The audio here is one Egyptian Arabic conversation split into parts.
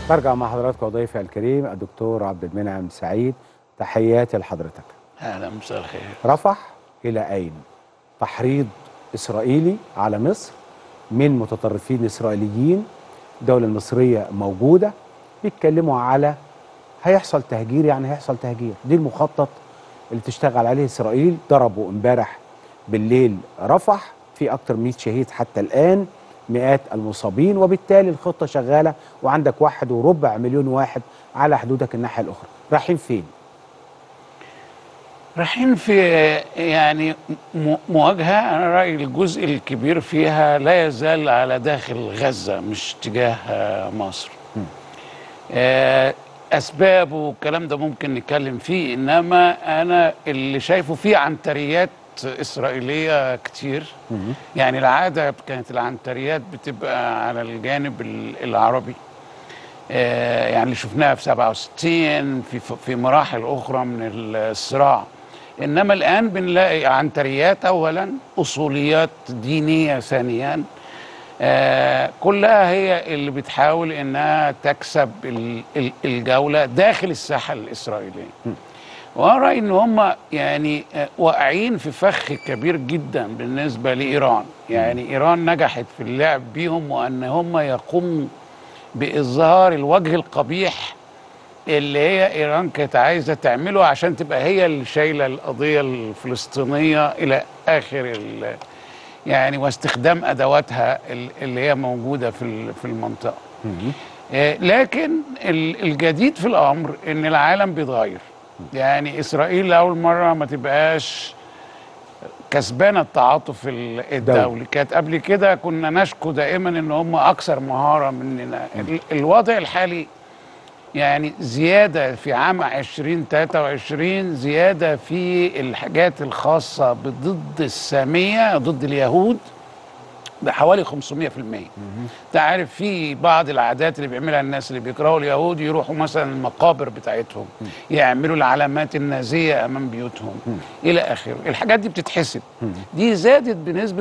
برجع مع حضراتكم وضيفي الكريم الدكتور عبد المنعم سعيد تحياتي لحضرتك اهلا مساء الخير رفح إلى أين؟ تحريض إسرائيلي على مصر من متطرفين إسرائيليين الدولة المصرية موجودة بيتكلموا على هيحصل تهجير يعني هيحصل تهجير دي المخطط اللي تشتغل عليه إسرائيل ضربوا امبارح بالليل رفح في أكتر من 100 شهيد حتى الآن مئات المصابين وبالتالي الخطة شغالة وعندك واحد وربع مليون واحد على حدودك الناحية الأخرى رايحين فين؟ رايحين في يعني م- مواجهه انا رايي الجزء الكبير فيها لا يزال على داخل غزه مش تجاه آه، مصر آه، اسباب والكلام ده ممكن نتكلم فيه انما انا اللي شايفه فيه عنتريات اسرائيليه كتير يعني العاده كانت العنتريات بتبقى على الجانب ال- العربي آه، يعني اللي شفناها في 67 في في مراحل اخرى من الصراع انما الان بنلاقي عنتريات اولا اصوليات دينيه ثانيا آه، كلها هي اللي بتحاول انها تكسب ال- ال- الجوله داخل الساحه الاسرائيليه وانا رايي ان هم يعني آه، واقعين في فخ كبير جدا بالنسبه لايران يعني ايران نجحت في اللعب بيهم وان هم يقوموا باظهار الوجه القبيح اللي هي ايران كانت عايزه تعمله عشان تبقى هي اللي شايله القضيه الفلسطينيه الى اخر ال- يعني واستخدام ادواتها ال- اللي هي موجوده في ال- في المنطقه. آه، لكن ال- الجديد في الامر ان العالم بيتغير. يعني اسرائيل لاول مره ما تبقاش كسبانه التعاطف ال- الدولي كانت قبل كده كنا نشكو دائما ان هم اكثر مهاره مننا ال- الوضع الحالي يعني زيادة في عام 2023 زيادة في الحاجات الخاصة بضد السامية ضد اليهود بحوالي 500% انت عارف في بعض العادات اللي بيعملها الناس اللي بيكرهوا اليهود يروحوا مثلا المقابر بتاعتهم يعملوا العلامات النازية امام بيوتهم الى اخره الحاجات دي بتتحسب دي زادت بنسبة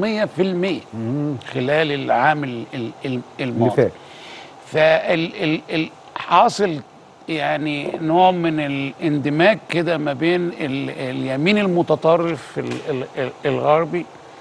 500% خلال العام ال- ال- ال- الماضي مثال فالحاصل يعني نوع من الاندماج كده ما بين ال- اليمين المتطرف ال- ال- ال- الغربي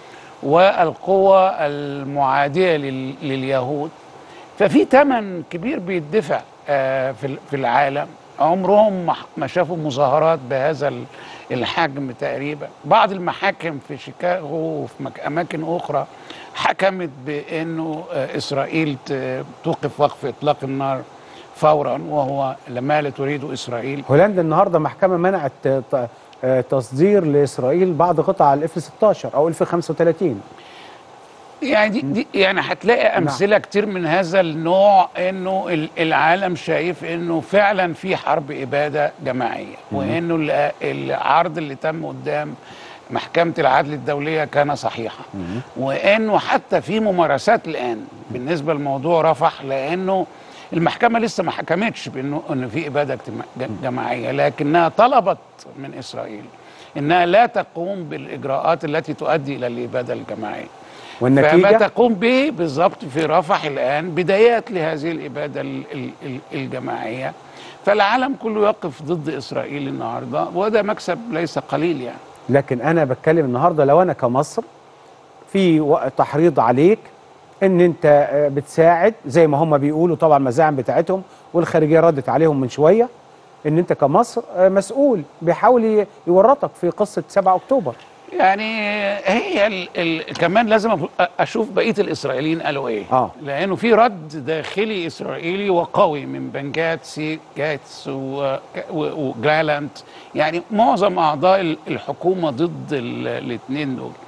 والقوى المعادية لل- لليهود ففي ثمن كبير بيدفع آه، في ال- في العالم عمرهم ما ح- ما شافوا مظاهرات بهذا ال- الحجم تقريبا بعض المحاكم في شيكاغو وفي مك- اماكن اخرى حكمت بانه آه، اسرائيل ت- توقف وقف اطلاق النار فورا وهو ما لا تريده اسرائيل هولندا النهارده محكمه منعت ت- آه، تصدير لاسرائيل بعض قطع الاف 16 او اف 35 يعني دي, دي يعني هتلاقي امثله كتير من هذا النوع انه ال- العالم شايف انه فعلا في حرب اباده جماعيه وانه ال- العرض اللي تم قدام محكمه العدل الدوليه كان صحيحا وانه حتى في ممارسات الان بالنسبه لموضوع رفح لانه المحكمه لسه ما حكمتش بانه انه في اباده اجتماع- ج- جماعيه لكنها طلبت من اسرائيل انها لا تقوم بالاجراءات التي تؤدي الى الاباده الجماعيه فما والنتيجه تقوم به بالضبط في رفح الآن بدايات لهذه الإبادة ال- ال- ال- الجماعية فالعالم كله يقف ضد إسرائيل النهاردة وده مكسب ليس قليل يعني لكن انا بتكلم النهارده لو انا كمصر في وق- تحريض عليك ان انت آه، بتساعد زي ما هم بيقولوا طبعا المزاعم بتاعتهم والخارجيه ردت عليهم من شويه ان انت كمصر آه، مسؤول بيحاول ي- يورطك في قصه 7 اكتوبر يعني هي ال ال كمان لازم أف- اشوف بقيه الاسرائيليين قالوا ايه آه. لانه في رد داخلي اسرائيلي وقوي من بنجاتسي جاتس و- و- وجالانت يعني معظم اعضاء ال- الحكومه ضد الاثنين دول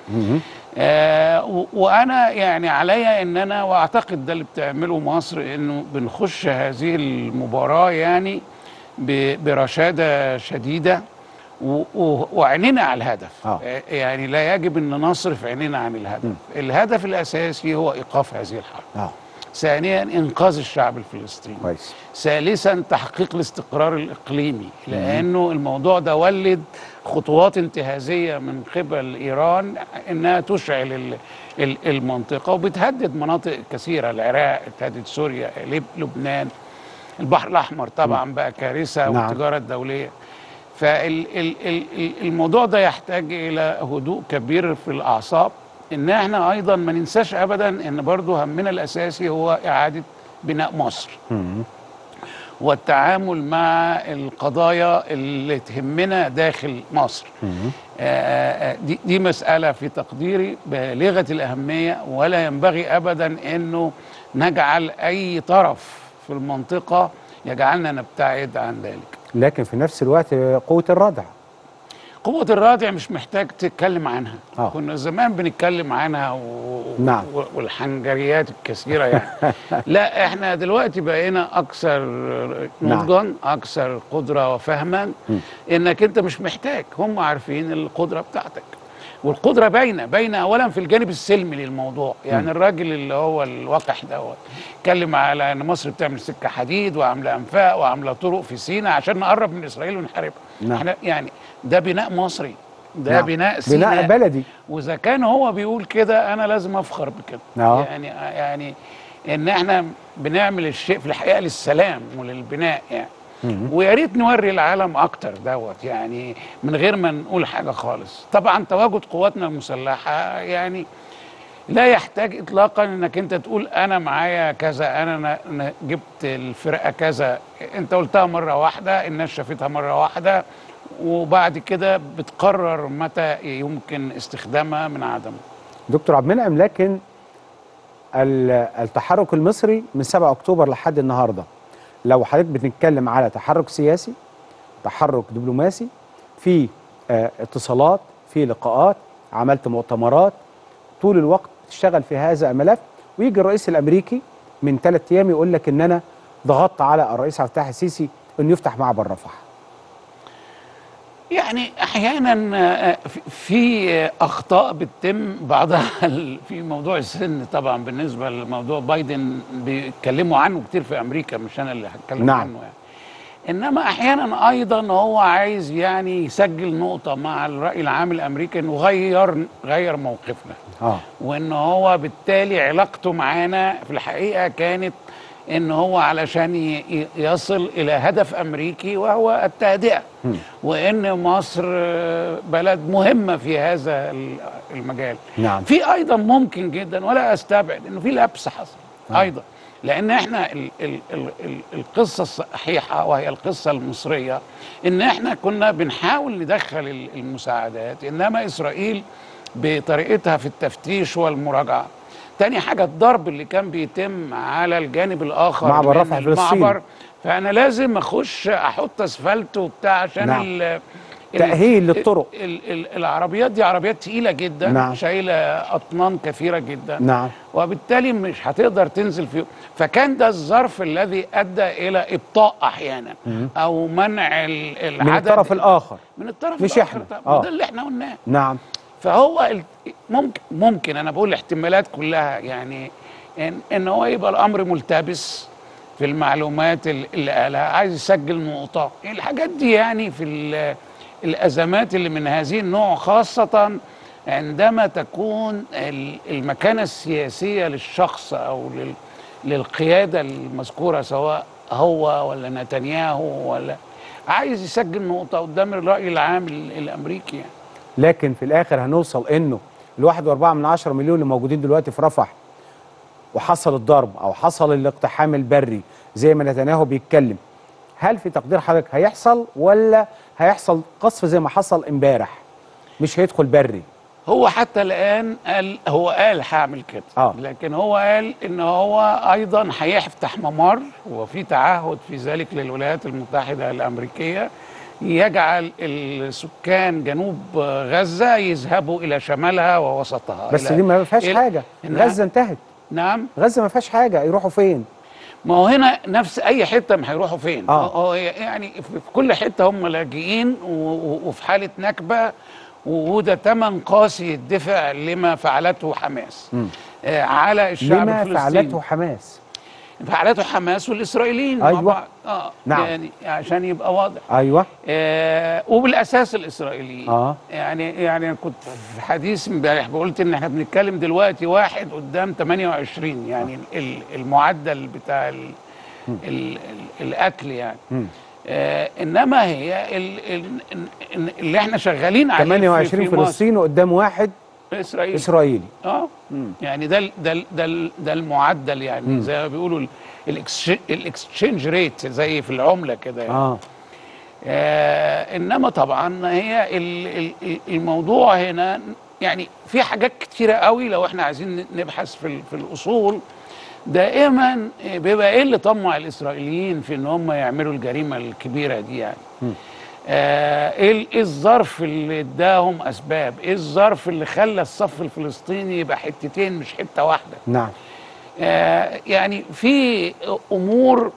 آه و- وانا يعني عليا ان انا واعتقد ده اللي بتعمله مصر انه بنخش هذه المباراه يعني ب- برشاده شديده و- و- وعينينا على الهدف آه. آه، يعني لا يجب ان نصرف عينينا عن الهدف الهدف الاساسي هو ايقاف هذه الحرب اه ثانيا انقاذ الشعب الفلسطيني كويس ثالثا تحقيق الاستقرار الاقليمي لانه الموضوع ده ولد خطوات انتهازيه من قبل ايران انها تشعل ال- ال- المنطقه وبتهدد مناطق كثيره العراق تهدد سوريا لب- لبنان البحر الاحمر طبعا بقى كارثه نعم. والتجاره الدوليه فالموضوع ده يحتاج الى هدوء كبير في الاعصاب ان احنا ايضا ما ننساش ابدا ان برضو همنا الاساسي هو اعاده بناء مصر مم. والتعامل مع القضايا اللي تهمنا داخل مصر مم. آه، آه، دي, دي مسألة في تقديري بالغة الأهمية ولا ينبغي أبدا أنه نجعل أي طرف في المنطقة يجعلنا نبتعد عن ذلك لكن في نفس الوقت قوه الردع قوة الرادع مش محتاج تتكلم عنها آه. كنا زمان بنتكلم عنها و... نعم. و... والحنجريات الكثيرة يعني لا احنا دلوقتي بقينا أكثر نعم. نضجا أكثر قدرة وفهما إنك أنت مش محتاج هم عارفين القدرة بتاعتك والقدرة باينة باينة أولا في الجانب السلمي للموضوع يعني الراجل اللي هو الوقح دوت اتكلم على ان مصر بتعمل سكه حديد وعامله انفاق وعامله طرق في سيناء عشان نقرب من اسرائيل ونحاربها نعم. احنا يعني ده بناء مصري ده نعم. بناء سيناء بناء بلدي واذا كان هو بيقول كده انا لازم افخر بكده آه. يعني يعني ان احنا بنعمل الشيء في الحقيقه للسلام وللبناء يعني ويا ريت نوري العالم اكتر دوت يعني من غير ما نقول حاجه خالص طبعا تواجد قواتنا المسلحه يعني لا يحتاج اطلاقا انك انت تقول انا معايا كذا انا ن- ن- جبت الفرقه كذا انت قلتها مره واحده الناس شافتها مره واحده وبعد كده بتقرر متى يمكن استخدامها من عدمه دكتور عبد المنعم لكن ال- التحرك المصري من 7 اكتوبر لحد النهارده لو حضرتك بتتكلم على تحرك سياسي تحرك دبلوماسي في آه، اتصالات في لقاءات عملت مؤتمرات طول الوقت تشتغل في هذا الملف ويجي الرئيس الامريكي من ثلاث ايام يقول لك ان انا ضغطت على الرئيس عبد الفتاح السيسي انه يفتح معبر رفح يعني احيانا آه، في- في آه، اخطاء بتتم بعضها ال- في موضوع السن طبعا بالنسبه لموضوع بايدن بيتكلموا عنه كتير في امريكا مش انا اللي هتكلم نعم. عنه يعني انما احيانا ايضا هو عايز يعني يسجل نقطه مع الراي العام الامريكي انه غير غير موقفنا اه وان هو بالتالي علاقته معانا في الحقيقه كانت ان هو علشان ي- ي- يصل الى هدف امريكي وهو التهدئه وان مصر آه، بلد مهمه في هذا ال- المجال نعم. في ايضا ممكن جدا ولا استبعد انه في لبس حصل ايضا لان احنا ال ال ال ال القصه الصحيحه وهي القصه المصريه ان احنا كنا بنحاول ندخل ال- المساعدات انما اسرائيل بطريقتها في التفتيش والمراجعه تاني حاجه الضرب اللي كان بيتم على الجانب الاخر معبر من رفح فلسطين. المعبر فانا لازم اخش احط اسفلت وبتاع عشان نعم. ال ال- تأهيل للطرق. ال ال العربيات دي عربيات تقيله جدا نعم. شايله اطنان كثيره جدا نعم وبالتالي مش هتقدر تنزل فيه فكان ده الظرف الذي ادى الى ابطاء احيانا او منع ال- العدد من الطرف الاخر من الطرف مش الاخر إحنا. طبعاً. آه. وده اللي احنا قلناه نعم فهو ال- ممكن ممكن انا بقول الاحتمالات كلها يعني ان, إن هو يبقى الامر ملتبس في المعلومات ال- اللي قالها عايز يسجل نقطه الحاجات دي يعني في ال- الازمات اللي من هذه النوع خاصه عندما تكون ال- المكانه السياسيه للشخص او لل- للقياده المذكوره سواء هو ولا نتنياهو ولا عايز يسجل نقطه قدام الراي العام ال- الامريكي يعني لكن في الاخر هنوصل انه الواحد واربعة من عشرة مليون اللي موجودين دلوقتي في رفح وحصل الضرب او حصل الاقتحام البري زي ما نتنياهو بيتكلم هل في تقدير حضرتك هيحصل ولا هيحصل قصف زي ما حصل امبارح مش هيدخل بري هو حتى الان قال هو قال هعمل كده آه. لكن هو قال ان هو ايضا هيفتح ممر وفي تعهد في ذلك للولايات المتحده الامريكيه يجعل السكان جنوب غزه يذهبوا الى شمالها ووسطها بس إلى- دي ما فيهاش إلى- حاجه نعم. غزه انتهت نعم غزه ما فيهاش حاجه يروحوا فين ما هو هنا نفس اي حته ما هيروحوا فين آه. هو يعني في في كل حته هم لاجئين و- و- وفي حاله نكبه وده ثمن قاسي الدفع لما فعلته حماس آه على الشعب لما الفلسطيني فعلته حماس فعلته حماس والاسرائيليين مع أيوة. بعض. اه نعم. يعني عشان يبقى واضح ايوه آه وبالاساس الاسرائيليين آه. يعني يعني أنا كنت في حديث امبارح قلت ان احنا بنتكلم دلوقتي واحد قدام 28 يعني ال- المعدل بتاع ال ال ال القتل يعني مم. آه انما هي ال ال ال اللي احنا شغالين عليه في- 28 في مصر فلسطيني قدام واحد اسرائيل اسرائيلي اه مم. يعني ده ال- ده ال- ده ال- ده المعدل يعني مم. زي ما بيقولوا الاكسشينج ريت زي في العمله كده يعني. اه آه انما طبعا هي ال- ال- ال- الموضوع هنا يعني في حاجات كتيره قوي لو احنا عايزين نبحث في ال- في الاصول دائما بيبقى ايه اللي طمع الاسرائيليين في ان هم يعملوا الجريمه الكبيره دي يعني مم. آه ايه ال- إيه الظرف اللي اداهم اسباب ايه الظرف اللي خلى الصف الفلسطيني يبقى حتتين مش حته واحده نعم آه يعني في امور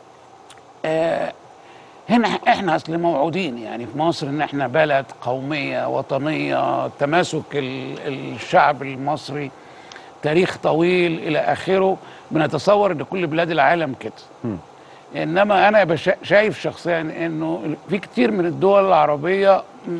آه هنا احنا اصل موعودين يعني في مصر ان احنا بلد قوميه وطنيه تماسك ال- الشعب المصري تاريخ طويل الى اخره بنتصور ان كل بلاد العالم كده مم. انما انا بشا- شايف شخصيا انه في كتير من الدول العربيه م-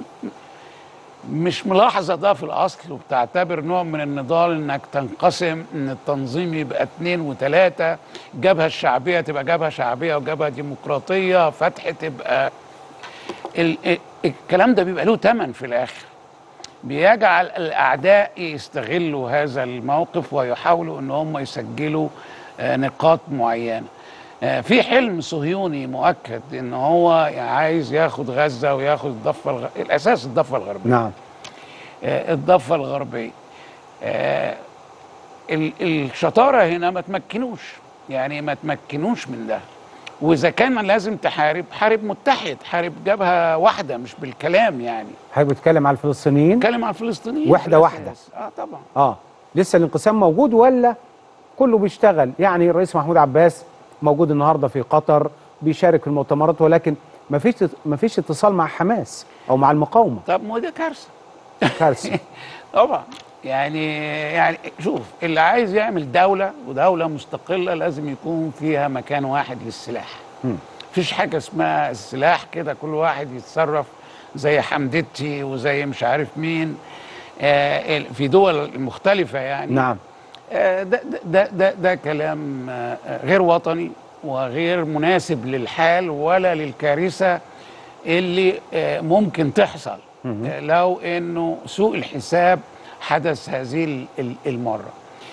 مش ملاحظه ده في الاصل وبتعتبر نوع من النضال انك تنقسم ان التنظيم يبقى اتنين وتلاته جبهه الشعبيه تبقى جبهه شعبيه وجبهه ديمقراطيه فتح تبقى ال ال الكلام ده بيبقى له ثمن في الاخر بيجعل الاعداء يستغلوا هذا الموقف ويحاولوا ان هم يسجلوا آه، نقاط معينه آه، في حلم صهيوني مؤكد ان هو عايز ياخد غزه وياخد الضفه الغ... الاساس الضفه الغربيه نعم آه، الضفه الغربيه آه، ال- الشطاره هنا ما تمكنوش يعني ما تمكنوش من ده واذا كان لازم تحارب حارب متحد حارب جبهه واحده مش بالكلام يعني حضرتك بتتكلم على الفلسطينيين نتكلم على الفلسطينيين واحدة في واحدة. الأساس. اه طبعا اه لسه الانقسام موجود ولا كله بيشتغل يعني الرئيس محمود عباس موجود النهارده في قطر بيشارك في المؤتمرات ولكن ما فيش ما فيش اتصال مع حماس او مع المقاومه طب ما ده كارثه كارثه طبعا يعني يعني شوف اللي عايز يعمل دوله ودوله مستقله لازم يكون فيها مكان واحد للسلاح مم. مفيش حاجه اسمها السلاح كده كل واحد يتصرف زي حمدتي وزي مش عارف مين آه في دول مختلفه يعني نعم آه، ده ده ده, ده, ده كلام آه، غير وطني وغير مناسب للحال ولا للكارثه اللي آه، ممكن تحصل آه، لو انه سوء الحساب حدث هذه ال- ال- المره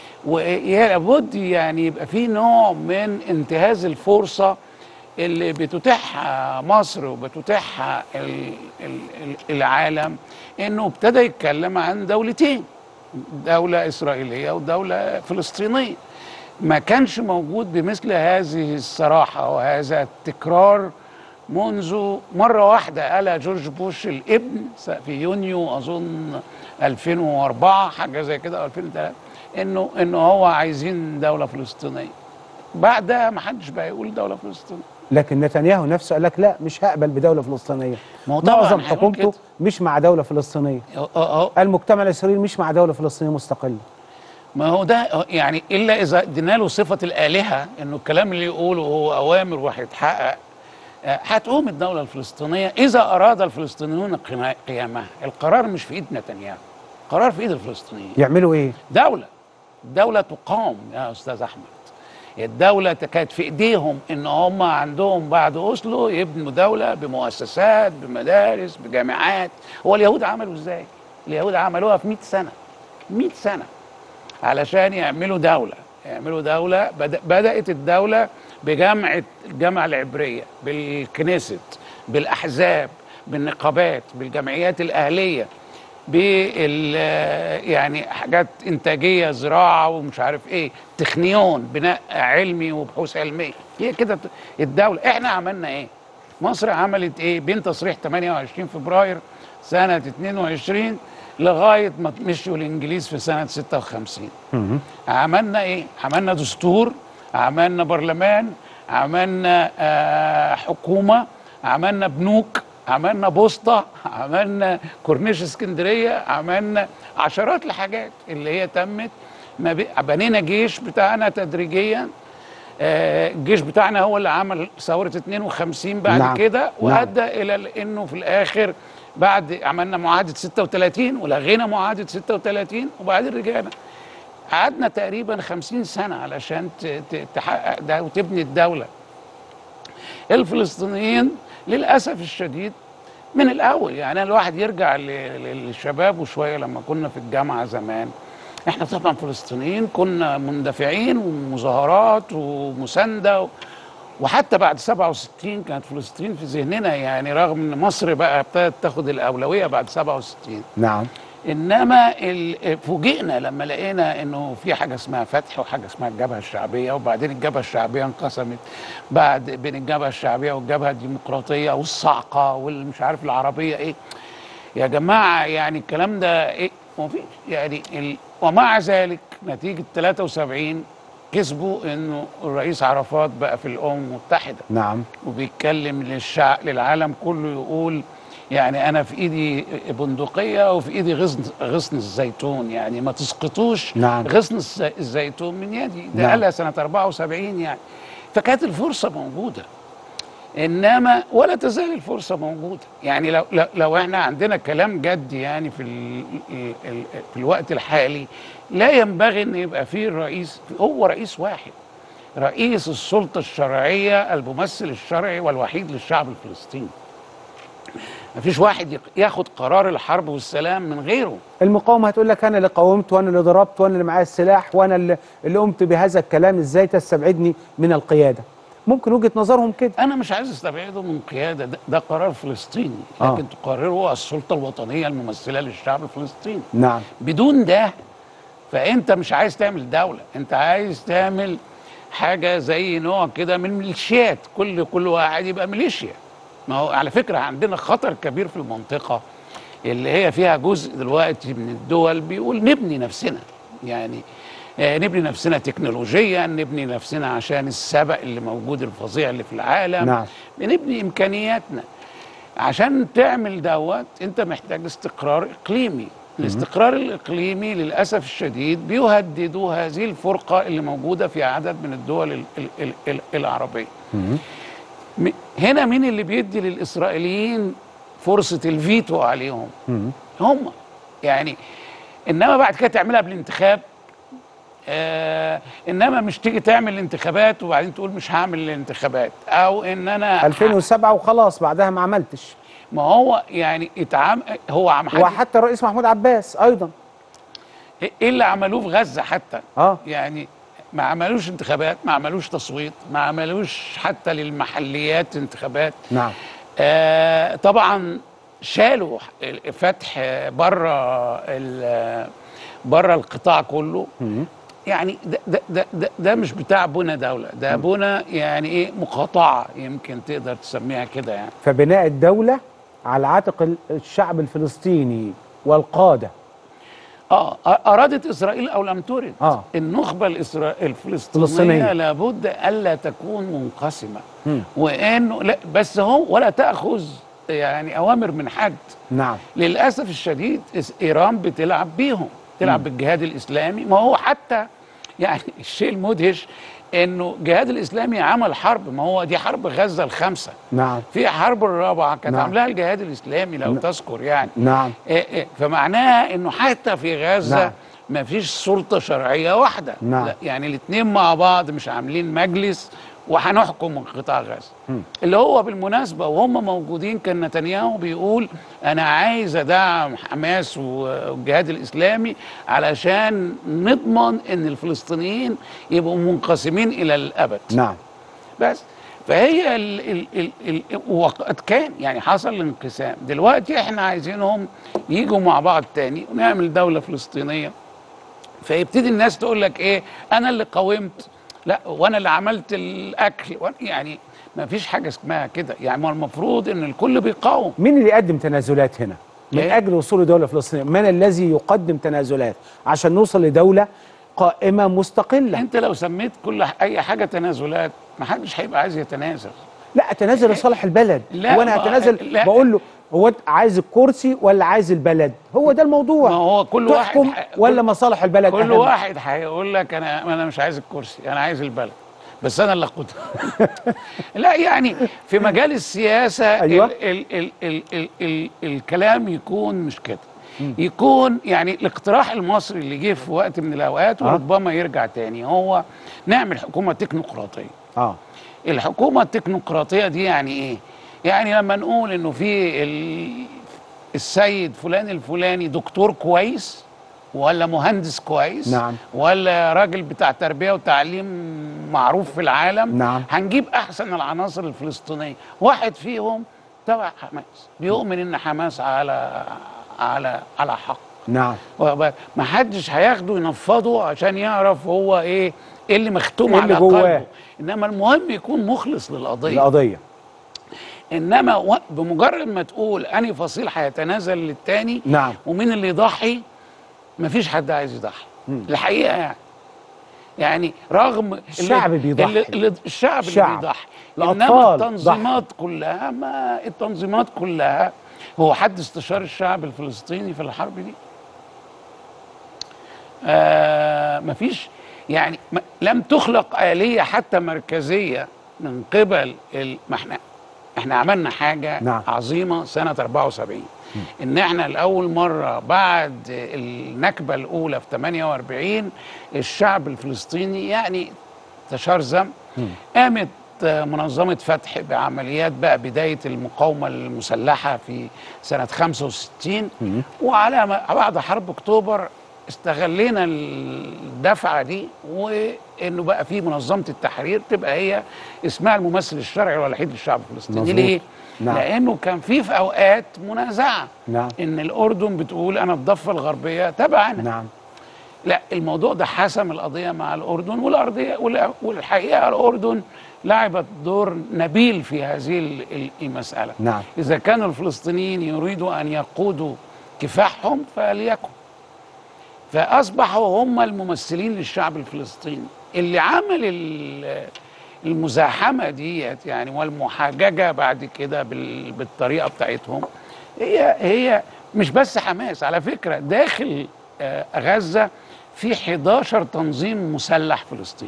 ولابد يعني يبقى في نوع من انتهاز الفرصه اللي بتتيحها مصر وبتتيحها ال- ال- ال- العالم انه ابتدى يتكلم عن دولتين دولة إسرائيلية ودولة فلسطينية ما كانش موجود بمثل هذه الصراحة وهذا التكرار منذ مرة واحدة قالها جورج بوش الابن في يونيو أظن 2004 حاجة زي كده أو 2003 إنه إنه هو عايزين دولة فلسطينية بعدها ما حدش بقى يقول دولة فلسطينية لكن نتنياهو نفسه قال لك لا مش هقبل بدوله فلسطينيه ما هو طبعاً معظم هيقول حكومته كده. مش مع دوله فلسطينيه أه- أه- المجتمع الاسرائيلي مش مع دوله فلسطينيه مستقله ما هو ده يعني الا اذا ادينا له صفه الالهه انه الكلام اللي يقوله هو اوامر وهيتحقق آه، هتقوم الدوله الفلسطينيه اذا اراد الفلسطينيون قنا- قيامها القرار مش في ايد نتنياهو القرار في ايد الفلسطينيين يعملوا ايه دوله دوله تقام يا استاذ احمد الدولة كانت في ايديهم ان هم عندهم بعد اوسلو يبنوا دولة بمؤسسات بمدارس بجامعات هو اليهود عملوا ازاي؟ اليهود عملوها في 100 سنة 100 سنة علشان يعملوا دولة يعملوا دولة بدأ بدأت الدولة بجامعة الجامعة العبرية بالكنيست بالأحزاب بالنقابات بالجمعيات الأهلية بال يعني حاجات إنتاجية زراعة ومش عارف إيه تخنيون بناء علمي وبحوث علمية هي كده الدولة إحنا عملنا إيه؟ مصر عملت إيه بين تصريح 28 فبراير سنة 22 لغاية ما مشوا الإنجليز في سنة 56 مهم. عملنا ايه عملنا دستور عملنا برلمان عملنا آه حكومه عملنا بنوك عملنا بوسطه عملنا كورنيش اسكندريه عملنا عشرات الحاجات اللي هي تمت ما بي- بنينا جيش بتاعنا تدريجيا آه، الجيش بتاعنا هو اللي عمل ثورة 52 بعد نعم، كده نعم. وأدى إلى ال- إنه في الآخر بعد عملنا معاهدة 36 ولغينا معاهدة 36 وبعدين رجعنا قعدنا تقريبا 50 سنة علشان ت- ت- تحقق ده وتبني الدولة الفلسطينيين للاسف الشديد من الاول يعني الواحد يرجع ل- ل- للشباب وشويه لما كنا في الجامعه زمان احنا طبعا فلسطينيين كنا مندفعين ومظاهرات ومسانده و- وحتى بعد 67 كانت فلسطين في ذهننا يعني رغم ان مصر بقى ابتدت تاخد الاولويه بعد 67 نعم انما ال- فوجئنا لما لقينا انه في حاجه اسمها فتح وحاجه اسمها الجبهه الشعبيه وبعدين الجبهه الشعبيه انقسمت بعد بين الجبهه الشعبيه والجبهه الديمقراطيه والصعقه والمش عارف العربيه ايه يا جماعه يعني الكلام ده ايه مفيش يعني ال... ومع ذلك نتيجه 73 كسبوا انه الرئيس عرفات بقى في الامم المتحده نعم وبيتكلم للشعب للعالم كله يقول يعني انا في ايدي بندقيه وفي ايدي غصن غصن الزيتون يعني ما تسقطوش نعم. غصن الز- الزيتون من يدي ده نعم. قالها سنه 74 يعني فكانت الفرصه موجوده انما ولا تزال الفرصه موجوده يعني لو لو, لو احنا عندنا كلام جد يعني في ال ال ال في الوقت الحالي لا ينبغي ان يبقى فيه الرئيس هو رئيس واحد رئيس السلطه الشرعيه الممثل الشرعي والوحيد للشعب الفلسطيني مفيش واحد يق- ياخد قرار الحرب والسلام من غيره المقاومه هتقول لك انا اللي قاومت وانا اللي ضربت وانا اللي معايا السلاح وانا اللي, اللي قمت بهذا الكلام ازاي تستبعدني من القياده ممكن وجهه نظرهم كده انا مش عايز استبعده من قياده ده, ده قرار فلسطيني آه. لكن تقرره السلطه الوطنيه الممثله للشعب الفلسطيني نعم بدون ده فانت مش عايز تعمل دوله انت عايز تعمل حاجه زي نوع كده من ميليشيات كل كل واحد يبقى ميليشيا ما هو على فكره عندنا خطر كبير في المنطقه اللي هي فيها جزء دلوقتي من الدول بيقول نبني نفسنا يعني آه، نبني نفسنا تكنولوجيا نبني نفسنا عشان السبق اللي موجود الفظيع اللي في العالم نعم. بنبني امكانياتنا عشان تعمل دوت انت محتاج استقرار اقليمي الاستقرار الاقليمي للاسف الشديد بيهددوا هذه الفرقه اللي موجوده في عدد من الدول ال ال ال ال العربيه م- هنا مين اللي بيدي للاسرائيليين فرصه الفيتو عليهم هم يعني انما بعد كده تعملها بالانتخاب آه انما مش تيجي تعمل الانتخابات وبعدين تقول مش هعمل الانتخابات او ان انا 2007 وخلاص بعدها ما عملتش ما هو يعني اتعام هو عم حد وحتى الرئيس محمود عباس ايضا ايه اللي عملوه في غزه حتى اه يعني ما عملوش انتخابات ما عملوش تصويت ما عملوش حتى للمحليات انتخابات نعم آه طبعا شالوا فتح بره بره القطاع كله يعني ده ده ده ده, ده مش بتاع بنى دوله ده بنى يعني ايه مقاطعه يمكن تقدر تسميها كده يعني فبناء الدوله على عاتق ال- الشعب الفلسطيني والقاده اه ارادت اسرائيل او لم ترد آه. النخبه الإسرا... الفلسطينيه فلسطينية. لابد الا تكون منقسمه وانه لا بس هو ولا تاخذ يعني اوامر من حد نعم للاسف الشديد إس- ايران بتلعب بيهم تلعب بالجهاد الاسلامي ما هو حتى يعني الشيء المدهش انه الجهاد الاسلامي عمل حرب ما هو دي حرب غزه الخامسه نعم في حرب الرابعه كانت نعم. عاملاها الجهاد الاسلامي لو تذكر يعني نعم إيه إيه فمعناها انه حتى في غزه نعم. ما فيش سلطه شرعيه واحده نعم. لا يعني الاثنين مع بعض مش عاملين مجلس وهنحكم من قطاع غزه اللي هو بالمناسبه وهم موجودين كان نتنياهو بيقول انا عايز ادعم حماس والجهاد الاسلامي علشان نضمن ان الفلسطينيين يبقوا منقسمين الى الابد نعم بس فهي ال ال ال ال وقد كان يعني حصل الانقسام دلوقتي احنا عايزينهم يجوا مع بعض تاني ونعمل دولة فلسطينية فيبتدي الناس تقول لك ايه انا اللي قاومت لا وانا اللي عملت الاكل وأنا يعني ما فيش حاجة اسمها كده يعني ما المفروض ان الكل بيقاوم مين اللي يقدم تنازلات هنا من إيه؟ اجل وصول دوله فلسطينيه من الذي يقدم تنازلات عشان نوصل لدوله قائمه مستقله انت لو سميت كل ح- اي حاجة تنازلات ما حدش هيبقى عايز يتنازل لا اتنازل لصالح البلد لا، وانا ما- هتنازل لا. بقول له هو أنت عايز الكرسي ولا عايز البلد هو ده الموضوع ما هو كل واحد تحكم ح- ولا مصالح البلد كل أهم؟ واحد هيقول لك انا انا مش عايز الكرسي انا عايز البلد بس انا اللي اقودها لا يعني في مجال السياسه أيوة. ال ال ال ال ال ال الكلام يكون مش كده يكون يعني الاقتراح المصري اللي جه في وقت من الاوقات آه. وربما يرجع تاني هو نعمل حكومه تكنوقراطيه اه الحكومه التكنوقراطيه دي يعني ايه يعني لما نقول انه في ال- السيد فلان الفلاني دكتور كويس ولا مهندس كويس نعم. ولا راجل بتاع تربيه وتعليم معروف في العالم نعم. هنجيب احسن العناصر الفلسطينيه واحد فيهم تبع حماس بيؤمن ان حماس على على على حق نعم ما حدش هياخده ينفضه عشان يعرف هو ايه ايه اللي مختوم إيه على اللي جواه. قلبه انما المهم يكون مخلص للقضيه القضيه انما و- بمجرد ما تقول انهي فصيل هيتنازل للتاني نعم. ومين اللي يضحي مفيش حد عايز يضحي الحقيقه يعني يعني رغم اللي- الشعب بيضحي. اللي اللي الشعب, الشعب. اللي بيضحي الأطفال انما التنظيمات كلها ما التنظيمات كلها هو حد استشار الشعب الفلسطيني في الحرب دي آه مفيش يعني ما لم تخلق آلية حتى مركزية من قبل ال... ما احنا احنا عملنا حاجة نعم. عظيمة سنة 74 ان احنا لأول مرة بعد النكبة الأولى في 48 الشعب الفلسطيني يعني تشرذم قامت آه، منظمة فتح بعمليات بقى بداية المقاومة المسلحة في سنة 65 وعلى ما بعد حرب أكتوبر استغلينا الدفعة دي وإنه بقى في منظمة التحرير تبقى هي اسمها الممثل الشرعي الوحيد للشعب الفلسطيني مظبوط. ليه؟ نعم. لأنه كان في في أوقات منازعة نعم. إن الأردن بتقول أنا الضفة الغربية تبعنا نعم لا الموضوع ده حسم القضية مع الأردن والأرضية وال- والحقيقة الأردن لعبت دور نبيل في هذه ال- ال- المسألة نعم. إذا كانوا الفلسطينيين يريدوا أن يقودوا كفاحهم فليكن فأصبحوا هم الممثلين للشعب الفلسطيني اللي عمل ال- المزاحمة ديت يعني والمحاججة بعد كده بال- بالطريقة بتاعتهم هي هي مش بس حماس على فكرة داخل آه، غزة في 11 تنظيم مسلح فلسطيني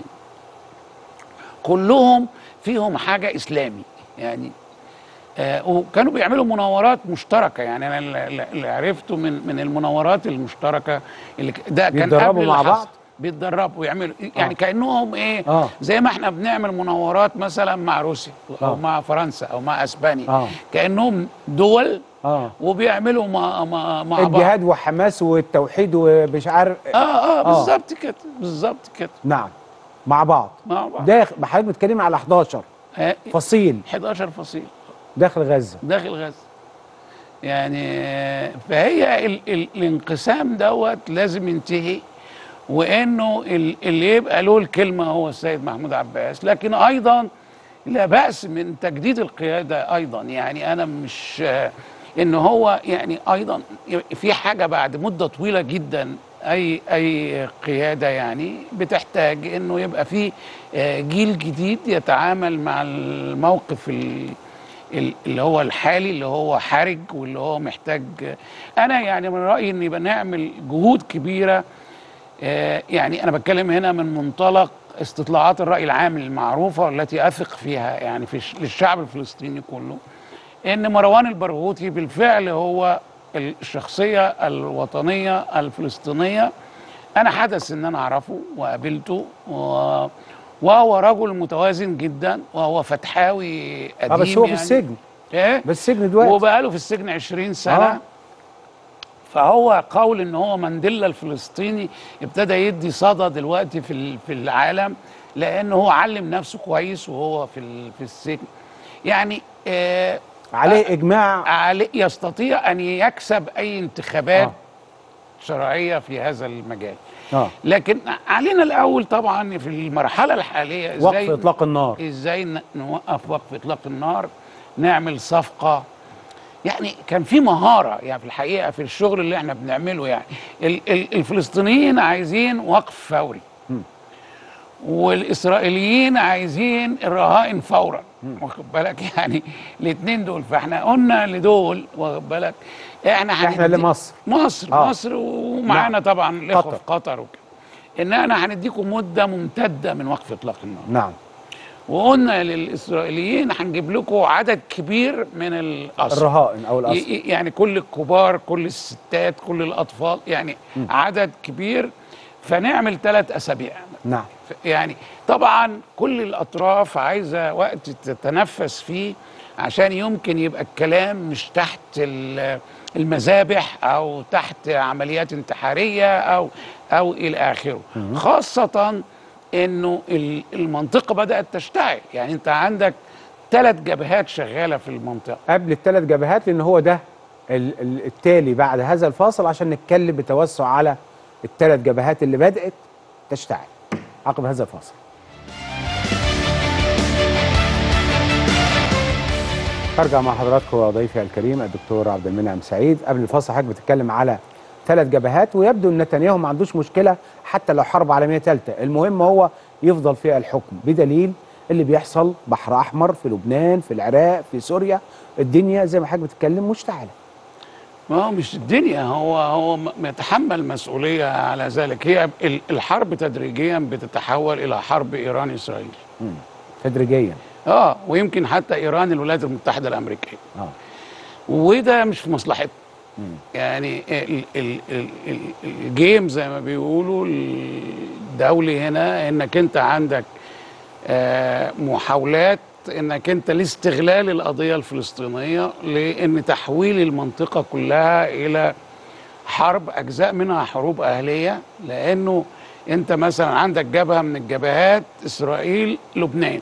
كلهم فيهم حاجة إسلامي يعني آه وكانوا بيعملوا مناورات مشتركة يعني أنا اللي- اللي عرفته من من المناورات المشتركة اللي ك- ده كان بيتدربوا قبل مع الحصر. بعض؟ بيتدربوا ويعملوا يعني آه. كأنهم إيه آه. زي ما احنا بنعمل مناورات مثلا مع روسيا أو آه. مع فرنسا أو مع أسبانيا آه. كأنهم دول اه وبيعملوا مع مع مع بعض الجهاد وحماس والتوحيد ومش عارف اه اه بالظبط كده بالظبط كده نعم مع بعض مع بعض داخل حضرتك بتتكلم على 11 آه، فصيل 11 فصيل داخل غزه داخل غزه يعني آه، فهي ال ال الانقسام دوت لازم ينتهي وانه ال- اللي يبقى له الكلمه هو السيد محمود عباس لكن ايضا لا باس من تجديد القياده ايضا يعني انا مش آه، ان هو يعني ايضا في حاجه بعد مده طويله جدا اي اي قياده يعني بتحتاج انه يبقى في آه، جيل جديد يتعامل مع الموقف ال- ال- اللي هو الحالي اللي هو حرج واللي هو محتاج انا يعني من رايي ان يبقى نعمل جهود كبيره آه، يعني انا بتكلم هنا من منطلق استطلاعات الراي العام المعروفه والتي اثق فيها يعني في الش- للشعب الفلسطيني كله ان مروان البرغوثي بالفعل هو الشخصيه الوطنيه الفلسطينيه انا حدث ان انا اعرفه وقابلته و... وهو رجل متوازن جدا وهو فتحاوي قديم اه بس هو في يعني. السجن ايه بس السجن دلوقتي وبقاله في السجن 20 سنه آه. آه. فهو قول ان هو مانديلا الفلسطيني ابتدى يدي صدى دلوقتي في ال- في العالم لان هو علم نفسه كويس وهو في ال- في السجن يعني آه عليه اجماع عليه يستطيع ان يكسب اي انتخابات آه. آه. شرعيه في هذا المجال اه لكن علينا الاول طبعا في المرحله الحاليه وقف ازاي اطلاق النار ازاي ن- نوقف وقف اطلاق النار نعمل صفقه يعني كان في مهاره يعني في الحقيقه في الشغل اللي احنا بنعمله يعني ال- ال- الفلسطينيين عايزين وقف فوري والاسرائيليين عايزين الرهائن فورا واخد بالك يعني الاثنين دول فاحنا قلنا لدول واخد بالك احنا احنا هندي- لمصر مصر آه. آه. مصر ومعانا نعم. طبعا الاخوه قطر. في قطر وكده ان احنا هنديكم مده ممتده من وقف اطلاق النار نعم وقلنا للاسرائيليين هنجيب لكم عدد كبير من الاسرى الرهائن او ي- الاسرى ي- يعني كل الكبار كل الستات كل الاطفال يعني عدد كبير فنعمل ثلاث اسابيع نعم يعني طبعا كل الاطراف عايزه وقت تتنفس فيه عشان يمكن يبقى الكلام مش تحت ال- المذابح او تحت عمليات انتحاريه او او الى اخره خاصه انه ال- المنطقه بدات تشتعل يعني انت عندك ثلاث جبهات شغاله في المنطقه قبل الثلاث جبهات لان هو ده ال- ال- التالي بعد هذا الفاصل عشان نتكلم بتوسع على الثلاث جبهات اللي بدات تشتعل عقب هذا الفاصل ارجع مع حضراتكم وضيفي الكريم الدكتور عبد المنعم سعيد قبل الفاصل حضرتك بتتكلم على ثلاث جبهات ويبدو ان نتنياهو ما عندوش مشكله حتى لو حرب عالميه ثالثه المهم هو يفضل في الحكم بدليل اللي بيحصل بحر احمر في لبنان في العراق في سوريا الدنيا زي ما حضرتك بتتكلم مشتعله ما هو مش الدنيا هو هو م- يتحمل مسؤوليه على ذلك هي ال- الحرب تدريجيا بتتحول الى حرب ايران اسرائيل تدريجيا اه ويمكن حتى ايران الولايات المتحده الامريكيه اه وده مش في مصلحتنا يعني ال ال ال ال الجيم زي ما بيقولوا الدولي هنا انك انت عندك آه محاولات انك انت لاستغلال القضيه الفلسطينيه لان تحويل المنطقه كلها الى حرب اجزاء منها حروب اهليه لانه انت مثلا عندك جبهه من الجبهات اسرائيل لبنان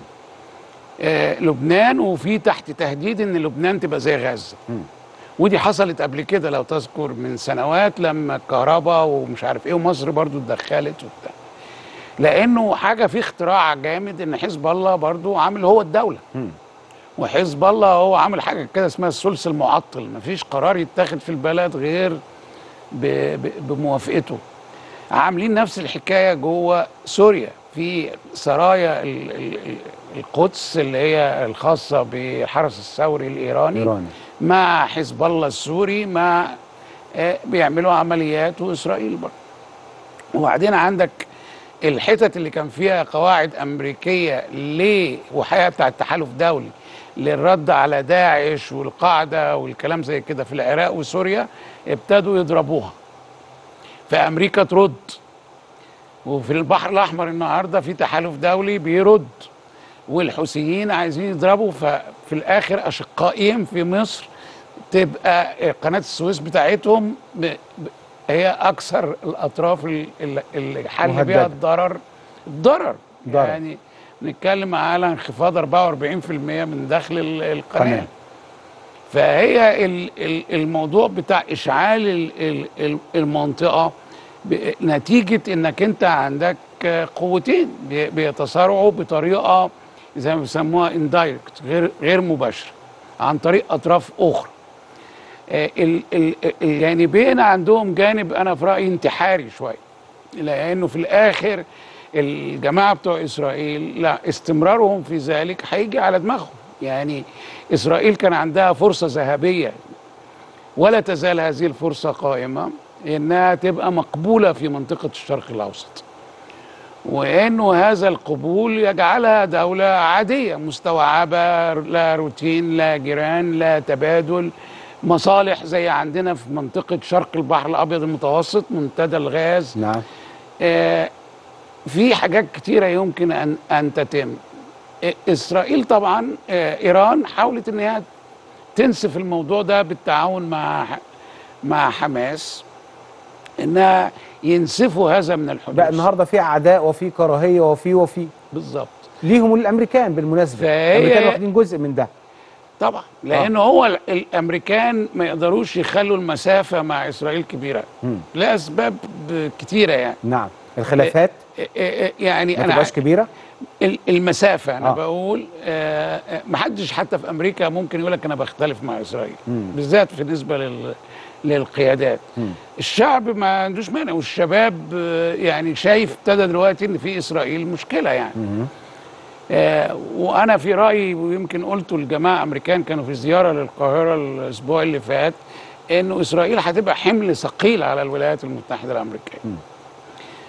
آه لبنان وفي تحت تهديد ان لبنان تبقى زي غزه ودي حصلت قبل كده لو تذكر من سنوات لما الكهرباء ومش عارف ايه ومصر برضو اتدخلت وبتاع لانه حاجه في اختراع جامد ان حزب الله برضو عامل هو الدوله وحزب الله هو عامل حاجه كده اسمها الثلث المعطل مفيش قرار يتاخد في البلد غير ب- ب- بموافقته عاملين نفس الحكايه جوه سوريا في سرايا ال- ال- ال- القدس اللي هي الخاصه بحرس الثوري الايراني ايراني مع حزب الله السوري مع آه، بيعملوا عمليات واسرائيل برضه وبعدين عندك الحتت اللي كان فيها قواعد امريكيه ليه وحقيقه بتاع التحالف دولي للرد على داعش والقاعده والكلام زي كده في العراق وسوريا ابتدوا يضربوها فامريكا ترد وفي البحر الاحمر النهارده في تحالف دولي بيرد والحوثيين عايزين يضربوا ففي الاخر اشقائهم في مصر تبقى قناه السويس بتاعتهم ب... ب... هي اكثر الاطراف ال- ال- اللي حل مهددة. بيها الضرر الضرر ضرر. يعني نتكلم على انخفاض 44% من دخل ال- القناه قناة. فهي ال- ال- الموضوع بتاع اشعال ال- ال- ال- المنطقه ب- نتيجه انك انت عندك قوتين بي- بيتصارعوا بطريقه زي ما بيسموها اندايركت غير غير مباشره عن طريق اطراف اخرى آه، ال- ال- الجانبين عندهم جانب انا في رايي انتحاري شويه لانه في الاخر الجماعه بتوع اسرائيل لا استمرارهم في ذلك هيجي على دماغهم يعني اسرائيل كان عندها فرصه ذهبيه ولا تزال هذه الفرصه قائمه انها تبقى مقبوله في منطقه الشرق الاوسط وانه هذا القبول يجعلها دوله عاديه مستوعبه لا روتين لا جيران لا تبادل مصالح زي عندنا في منطقه شرق البحر الابيض المتوسط منتدى الغاز نعم آه، في حاجات كتيرة يمكن أن أن تتم آه، إسرائيل طبعا آه، إيران حاولت إن هي تنسف الموضوع ده بالتعاون مع مع حماس إنها ينسفوا هذا من الحدود بقى النهارده في عداء وفي كراهيه وفي وفي بالظبط ليهم الامريكان بالمناسبه فهي- الامريكان واخدين جزء من ده طبعا لأنه هو ال- الأمريكان ما يقدروش يخلوا المسافة مع إسرائيل كبيرة مم. لأسباب كتيرة يعني نعم الخلافات آه، آه، يعني ما أنا تبقاش كبيره ال- المسافة أنا آه. آه. بقول آه آه، محدش حتى في أمريكا ممكن يقول لك أنا بختلف مع إسرائيل مم. بالذات بالنسبة لل للقيادات مم. الشعب ما عندوش مانع والشباب آه، يعني شايف ابتدى دلوقتي ان في اسرائيل مشكله يعني مم. آه وانا في رايي ويمكن قلته الجماعه امريكان كانوا في زياره للقاهره الاسبوع اللي فات انه اسرائيل هتبقى حمل ثقيل على الولايات المتحده الامريكيه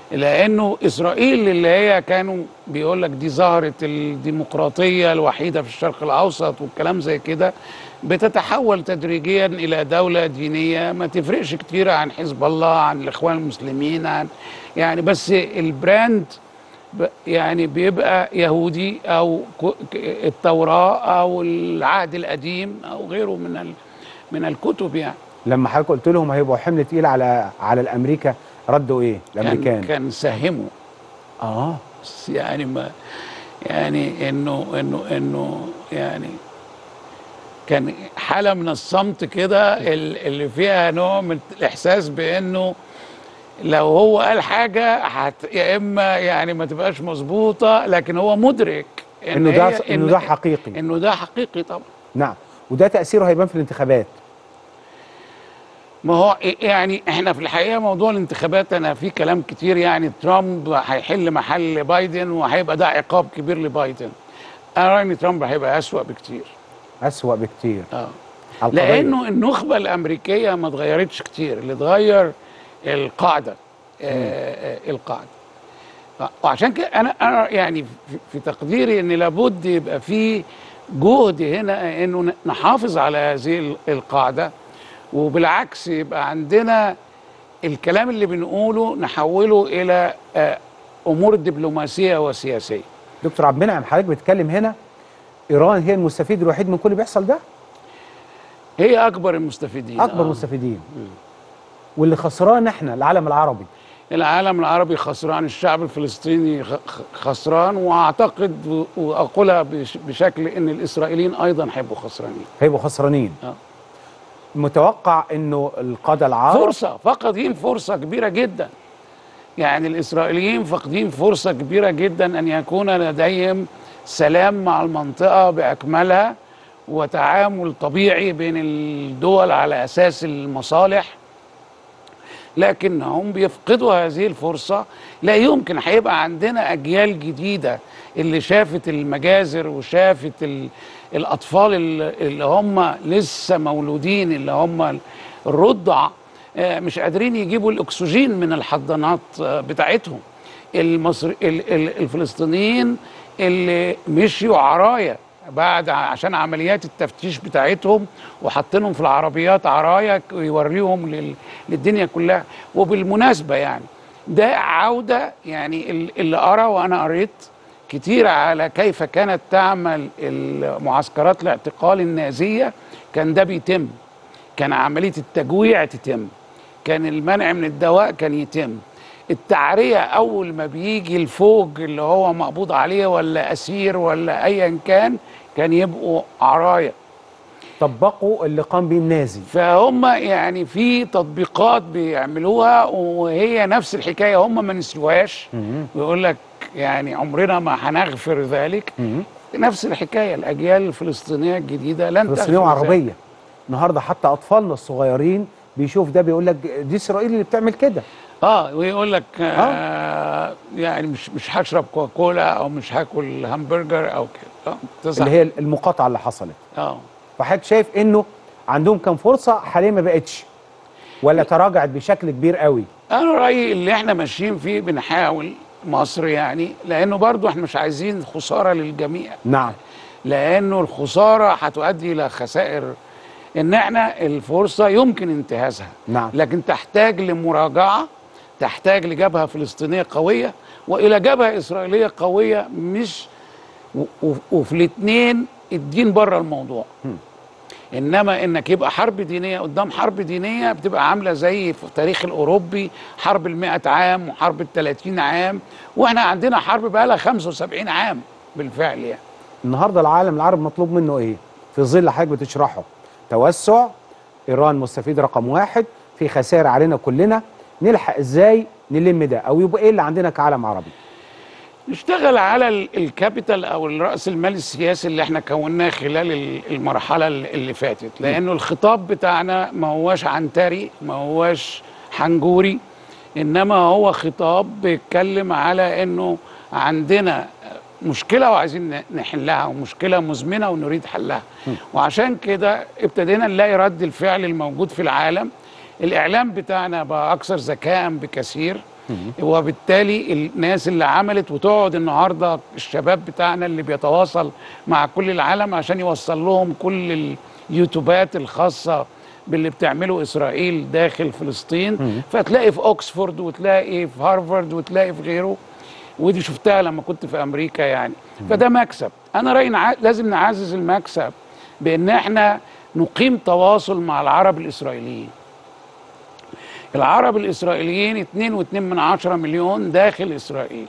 لانه اسرائيل اللي هي كانوا بيقول لك دي ظاهره الديمقراطيه الوحيده في الشرق الاوسط والكلام زي كده بتتحول تدريجيا الى دوله دينيه ما تفرقش كتير عن حزب الله عن الاخوان المسلمين عن يعني بس البراند ب- يعني بيبقى يهودي او ك- ك- التوراه او العهد القديم او غيره من ال- من الكتب يعني لما حضرتك قلت لهم هيبقوا حمل تقيل على على الامريكا ردوا ايه الامريكان كان كان ساهموا اه بس يعني ما يعني انه انه انه يعني كان حاله من الصمت كده ال- اللي فيها نوع من الاحساس بانه لو هو قال حاجه هت يا اما يعني ما تبقاش مظبوطه لكن هو مدرك إن انه ده هي- انه إن- ده حقيقي انه ده حقيقي طبعا نعم وده تاثيره هيبان في الانتخابات ما هو يعني احنا في الحقيقه موضوع الانتخابات انا في كلام كتير يعني ترامب هيحل محل بايدن وهيبقى ده عقاب كبير لبايدن انا رايي ان ترامب هيبقى اسوأ بكتير اسوا بكتير اه على القضية. لانه النخبه الامريكيه ما اتغيرتش كتير اللي اتغير القاعده آه آه القاعده آه، وعشان كده انا انا يعني في, في تقديري ان لابد يبقى في جهد هنا انه ن- نحافظ على هذه ال- القاعده وبالعكس يبقى عندنا الكلام اللي بنقوله نحوله الى آه، امور دبلوماسيه وسياسيه دكتور عبد المنعم حضرتك بتتكلم هنا ايران هي المستفيد الوحيد من كل اللي بيحصل ده هي اكبر المستفيدين اكبر آه. مستفيدين واللي خسران احنا العالم العربي العالم العربي خسران الشعب الفلسطيني خ- خ- خسران واعتقد و- واقولها بش- بشكل ان الاسرائيليين ايضا هيبقوا خسرانين هيبقوا خسرانين آه. متوقع انه القاده العرب فرصه فقدين فرصه كبيره جدا يعني الاسرائيليين فاقدين فرصه كبيره جدا ان يكون لديهم سلام مع المنطقه باكملها وتعامل طبيعي بين الدول على اساس المصالح لكن هم بيفقدوا هذه الفرصة لا يمكن هيبقى عندنا أجيال جديدة اللي شافت المجازر وشافت ال- الأطفال اللي اللي هم لسه مولودين اللي هم الرضع آه، مش قادرين يجيبوا الأكسجين من الحضانات آه، بتاعتهم المصر ال- ال- الفلسطينيين اللي مشيوا عرايا بعد ع- عشان عمليات التفتيش بتاعتهم وحاطينهم في العربيات عرايا ك- ويوريهم لل- للدنيا كلها وبالمناسبة يعني ده عودة يعني ال- اللي أرى وأنا قريت كتير على كيف كانت تعمل المعسكرات الاعتقال النازية كان ده بيتم كان عملية التجويع تتم كان المنع من الدواء كان يتم التعرية أول ما بيجي الفوج اللي هو مقبوض عليه ولا أسير ولا أيا كان كان يبقوا عرايا طبقوا اللي قام به النازي فهم يعني في تطبيقات بيعملوها وهي نفس الحكاية هم ما نسيوهاش ويقول لك يعني عمرنا ما هنغفر ذلك نفس الحكاية الأجيال الفلسطينية الجديدة لن فلسطينيه تغفر ذلك. وعربيه النهارده حتى اطفالنا الصغيرين بيشوف ده بيقول لك دي اسرائيل اللي بتعمل كده اه ويقول لك آه يعني مش مش هشرب كوكولا او مش هاكل همبرجر او كده اه تصح. اللي هي المقاطعه اللي حصلت اه فحضرتك شايف انه عندهم كان فرصه حاليا ما بقتش ولا تراجعت بشكل كبير قوي انا رايي اللي احنا ماشيين فيه بنحاول مصر يعني لانه برضو احنا مش عايزين خساره للجميع نعم لانه الخساره هتؤدي الى خسائر ان احنا الفرصه يمكن انتهازها نعم. لكن تحتاج لمراجعه تحتاج لجبهه فلسطينيه قويه والى جبهه اسرائيليه قويه مش و- و- وفي الاثنين الدين بره الموضوع انما انك يبقى حرب دينيه قدام حرب دينيه بتبقى عامله زي في التاريخ الاوروبي حرب المئة عام وحرب الثلاثين عام واحنا عندنا حرب بقى لها 75 عام بالفعل يعني النهارده العالم العربي مطلوب منه ايه في ظل اللي حضرتك بتشرحه توسع ايران مستفيد رقم واحد في خسائر علينا كلنا نلحق ازاي نلم ده او يبقى ايه اللي عندنا كعالم عربي نشتغل على ال- الكابيتال او الراس المال السياسي اللي احنا كوناه خلال ال- المرحله ال- اللي فاتت لانه الخطاب بتاعنا ما هواش عنتري ما هواش حنجوري انما هو خطاب بيتكلم على انه عندنا مشكله وعايزين ن- نحلها ومشكله مزمنه ونريد حلها وعشان كده ابتدينا نلاقي رد الفعل الموجود في العالم الاعلام بتاعنا بقى اكثر ذكاء بكثير وبالتالي الناس اللي عملت وتقعد النهارده الشباب بتاعنا اللي بيتواصل مع كل العالم عشان يوصل لهم كل اليوتيوبات الخاصه باللي بتعمله اسرائيل داخل فلسطين فتلاقي في اوكسفورد وتلاقي في هارفارد وتلاقي في غيره ودي شفتها لما كنت في امريكا يعني فده مكسب انا رايي نع... لازم نعزز المكسب بان احنا نقيم تواصل مع العرب الاسرائيليين العرب الاسرائيليين 2.2 من عشرة مليون داخل اسرائيل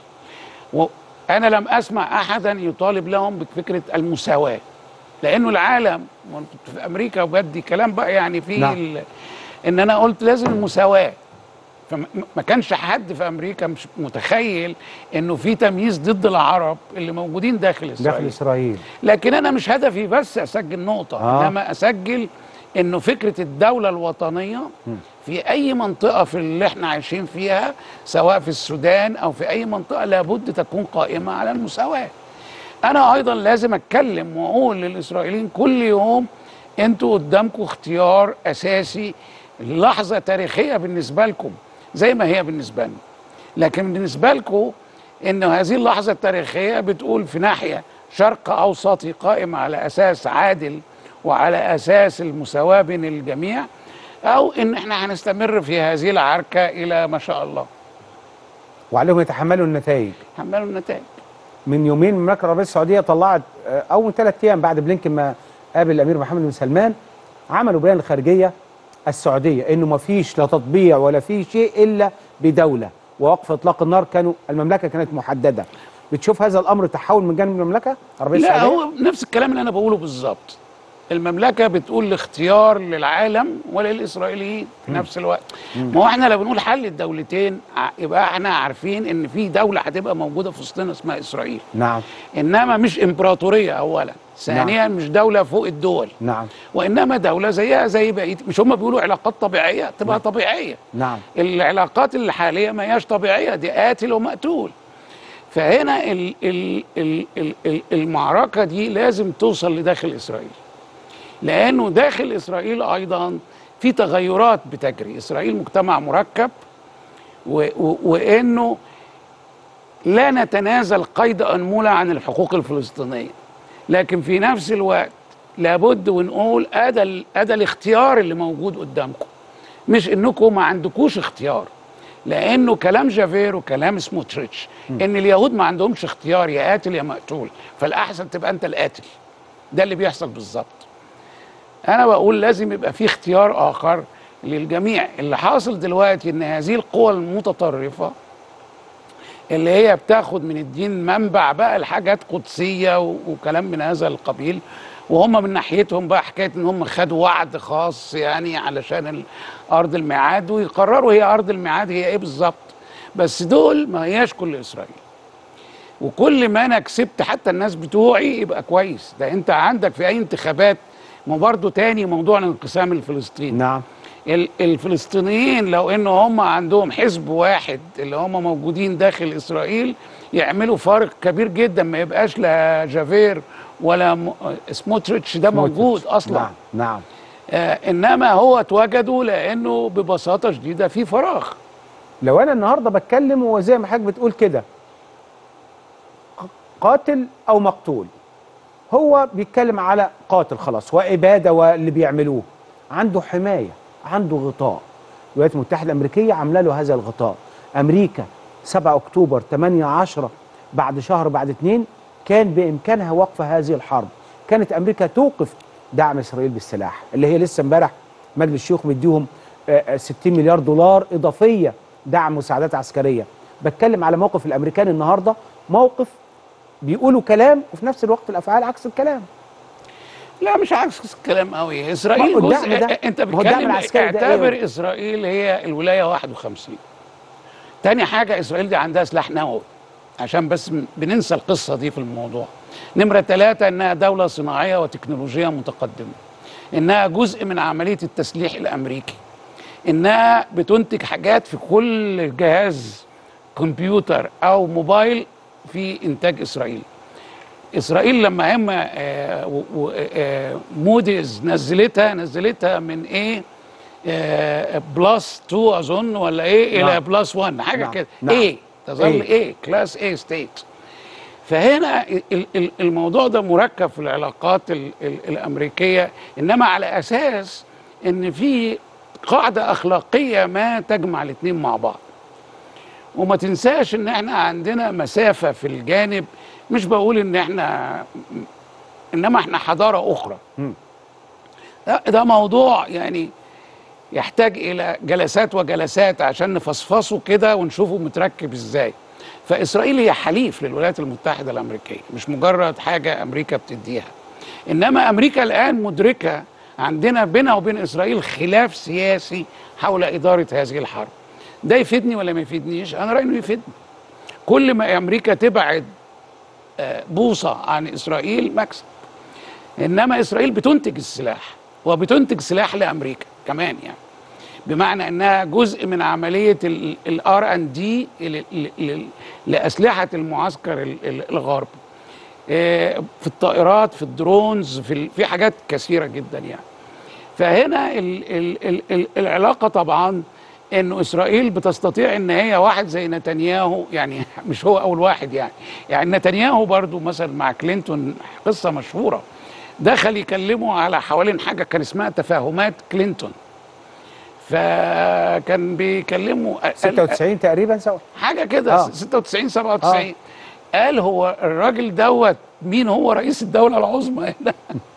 وانا لم اسمع احدا يطالب لهم بفكره المساواه لانه العالم وأنا كنت في امريكا وبدي كلام بقى يعني في نعم. ال... ان انا قلت لازم المساواه فما ما كانش حد في امريكا مش متخيل انه في تمييز ضد العرب اللي موجودين داخل اسرائيل داخل اسرائيل لكن انا مش هدفي بس اسجل نقطه آه. آه. انما اسجل انه فكره الدوله الوطنيه في اي منطقه في اللي احنا عايشين فيها سواء في السودان او في اي منطقه لابد تكون قائمه على المساواه انا ايضا لازم اتكلم واقول للاسرائيليين كل يوم انتوا قدامكم اختيار اساسي لحظه تاريخيه بالنسبه لكم زي ما هي بالنسبه لنا لكن بالنسبه لكم ان هذه اللحظه التاريخيه بتقول في ناحيه شرق اوسطي قائم على اساس عادل وعلى اساس المساواه بين الجميع او ان احنا هنستمر في هذه العركه الى ما شاء الله وعليهم يتحملوا النتائج حملوا النتائج من يومين المملكه العربيه السعوديه طلعت آه، او من ثلاث ايام بعد بلينكن ما قابل الامير محمد بن سلمان عملوا بيان الخارجيه السعوديه انه ما فيش لا تطبيع ولا في شيء الا بدوله ووقف اطلاق النار كانوا المملكه كانت محدده بتشوف هذا الامر تحول من جانب المملكه العربيه لا السعوديه هو نفس الكلام اللي انا بقوله بالظبط المملكه بتقول الاختيار للعالم وللاسرائيليين في نفس الوقت ما هو احنا لو بنقول حل الدولتين ع- يبقى احنا عارفين ان في دوله هتبقى موجوده في وسطنا اسمها اسرائيل نعم انما مش امبراطوريه اولا ثانيا مش دوله فوق الدول نعم وانما دوله زيها زي بقيه مش هم بيقولوا علاقات طبيعيه تبقى طبيعيه نعم العلاقات الحاليه ما هياش طبيعيه دي قاتل ومقتول فهنا ال ال ال ال ال المعركه دي لازم توصل لداخل اسرائيل لانه داخل اسرائيل ايضا في تغيرات بتجري اسرائيل مجتمع مركب و و وانه لا نتنازل قيد انمله عن الحقوق الفلسطينيه لكن في نفس الوقت لابد ونقول ادى ال- ادى الاختيار اللي موجود قدامكم مش انكم ما عندكوش اختيار لانه كلام جافير وكلام سموتريتش ان اليهود ما عندهمش اختيار يا قاتل يا مقتول فالاحسن تبقى انت القاتل ده اللي بيحصل بالظبط انا بقول لازم يبقى في اختيار اخر للجميع اللي حاصل دلوقتي ان هذه القوى المتطرفه اللي هي بتاخد من الدين منبع بقى الحاجات قدسيه و- وكلام من هذا القبيل وهم من ناحيتهم بقى حكايه ان هم خدوا وعد خاص يعني علشان ال- ارض الميعاد ويقرروا هي ارض الميعاد هي ايه بالظبط بس دول ما هياش كل اسرائيل وكل ما انا كسبت حتى الناس بتوعي يبقى كويس ده انت عندك في اي انتخابات ما برضه تاني موضوع الانقسام الفلسطيني نعم ال- الفلسطينيين لو ان هم عندهم حزب واحد اللي هم موجودين داخل اسرائيل يعملوا فارق كبير جدا ما يبقاش لا جافير ولا م- سموتريتش ده موجود اصلا نعم نعم آه انما هو اتوجدوا لانه ببساطه شديده في فراغ لو انا النهارده بتكلم وزي ما حضرتك بتقول كده ق- قاتل او مقتول هو بيتكلم على قاتل خلاص واباده واللي بيعملوه عنده حمايه عنده غطاء الولايات المتحده الامريكيه عامله له هذا الغطاء امريكا 7 اكتوبر 8 10 بعد شهر بعد اتنين كان بامكانها وقف هذه الحرب كانت امريكا توقف دعم اسرائيل بالسلاح اللي هي لسه امبارح مجلس الشيوخ مديهم آه، آه، 60 مليار دولار اضافيه دعم مساعدات عسكريه بتكلم على موقف الامريكان النهارده موقف بيقولوا كلام وفي نفس الوقت الافعال عكس الكلام لا مش عكس الكلام قوي اسرائيل ما هو الدعم جزء ده- انت ما هو الدعم بتتكلم العسكري ده اعتبر إيه؟ اسرائيل هي الولايه 51 تاني حاجه اسرائيل دي عندها سلاح نووي عشان بس م- بننسى القصه دي في الموضوع نمره ثلاثة انها دوله صناعيه وتكنولوجيه متقدمه انها جزء من عمليه التسليح الامريكي انها بتنتج حاجات في كل جهاز كمبيوتر او موبايل في انتاج اسرائيل اسرائيل لما هم آه، و- و- آه، موديز نزلتها نزلتها من ايه آه بلس 2 اظن ولا ايه الى نعم. بلس 1 حاجه نعم. كده نعم. ايه تظل إيه. ايه كلاس ايه ستيت فهنا ال- ال- الموضوع ده مركب في العلاقات ال- ال- الامريكيه انما على اساس ان في قاعده اخلاقيه ما تجمع الاثنين مع بعض وما تنساش ان احنا عندنا مسافه في الجانب مش بقول ان احنا انما احنا حضاره اخرى مم. ده, ده موضوع يعني يحتاج الى جلسات وجلسات عشان نفصفصه كده ونشوفه متركب ازاي فاسرائيل هي حليف للولايات المتحده الامريكيه مش مجرد حاجه امريكا بتديها انما امريكا الان مدركه عندنا بينها وبين اسرائيل خلاف سياسي حول اداره هذه الحرب ده يفيدني ولا ما يفيدنيش انا رايي انه يفيدني كل ما امريكا تبعد آه، بوصه عن اسرائيل مكسب انما اسرائيل بتنتج السلاح وبتنتج سلاح لامريكا كمان يعني بمعنى انها جزء من عمليه الار ان دي لاسلحه المعسكر ال- ال- الغربي آه، في الطائرات في الدرونز في ال- في حاجات كثيره جدا يعني فهنا ال ال ال ال العلاقه طبعا انه اسرائيل بتستطيع ان هي واحد زي نتنياهو يعني مش هو اول واحد يعني يعني نتنياهو برضو مثلا مع كلينتون قصه مشهوره دخل يكلمه على حوالين حاجه كان اسمها تفاهمات كلينتون فكان بيكلمه 96 تقريبا سوا حاجه كده آه. 96 97 قال هو الراجل دوت مين هو رئيس الدوله العظمى هنا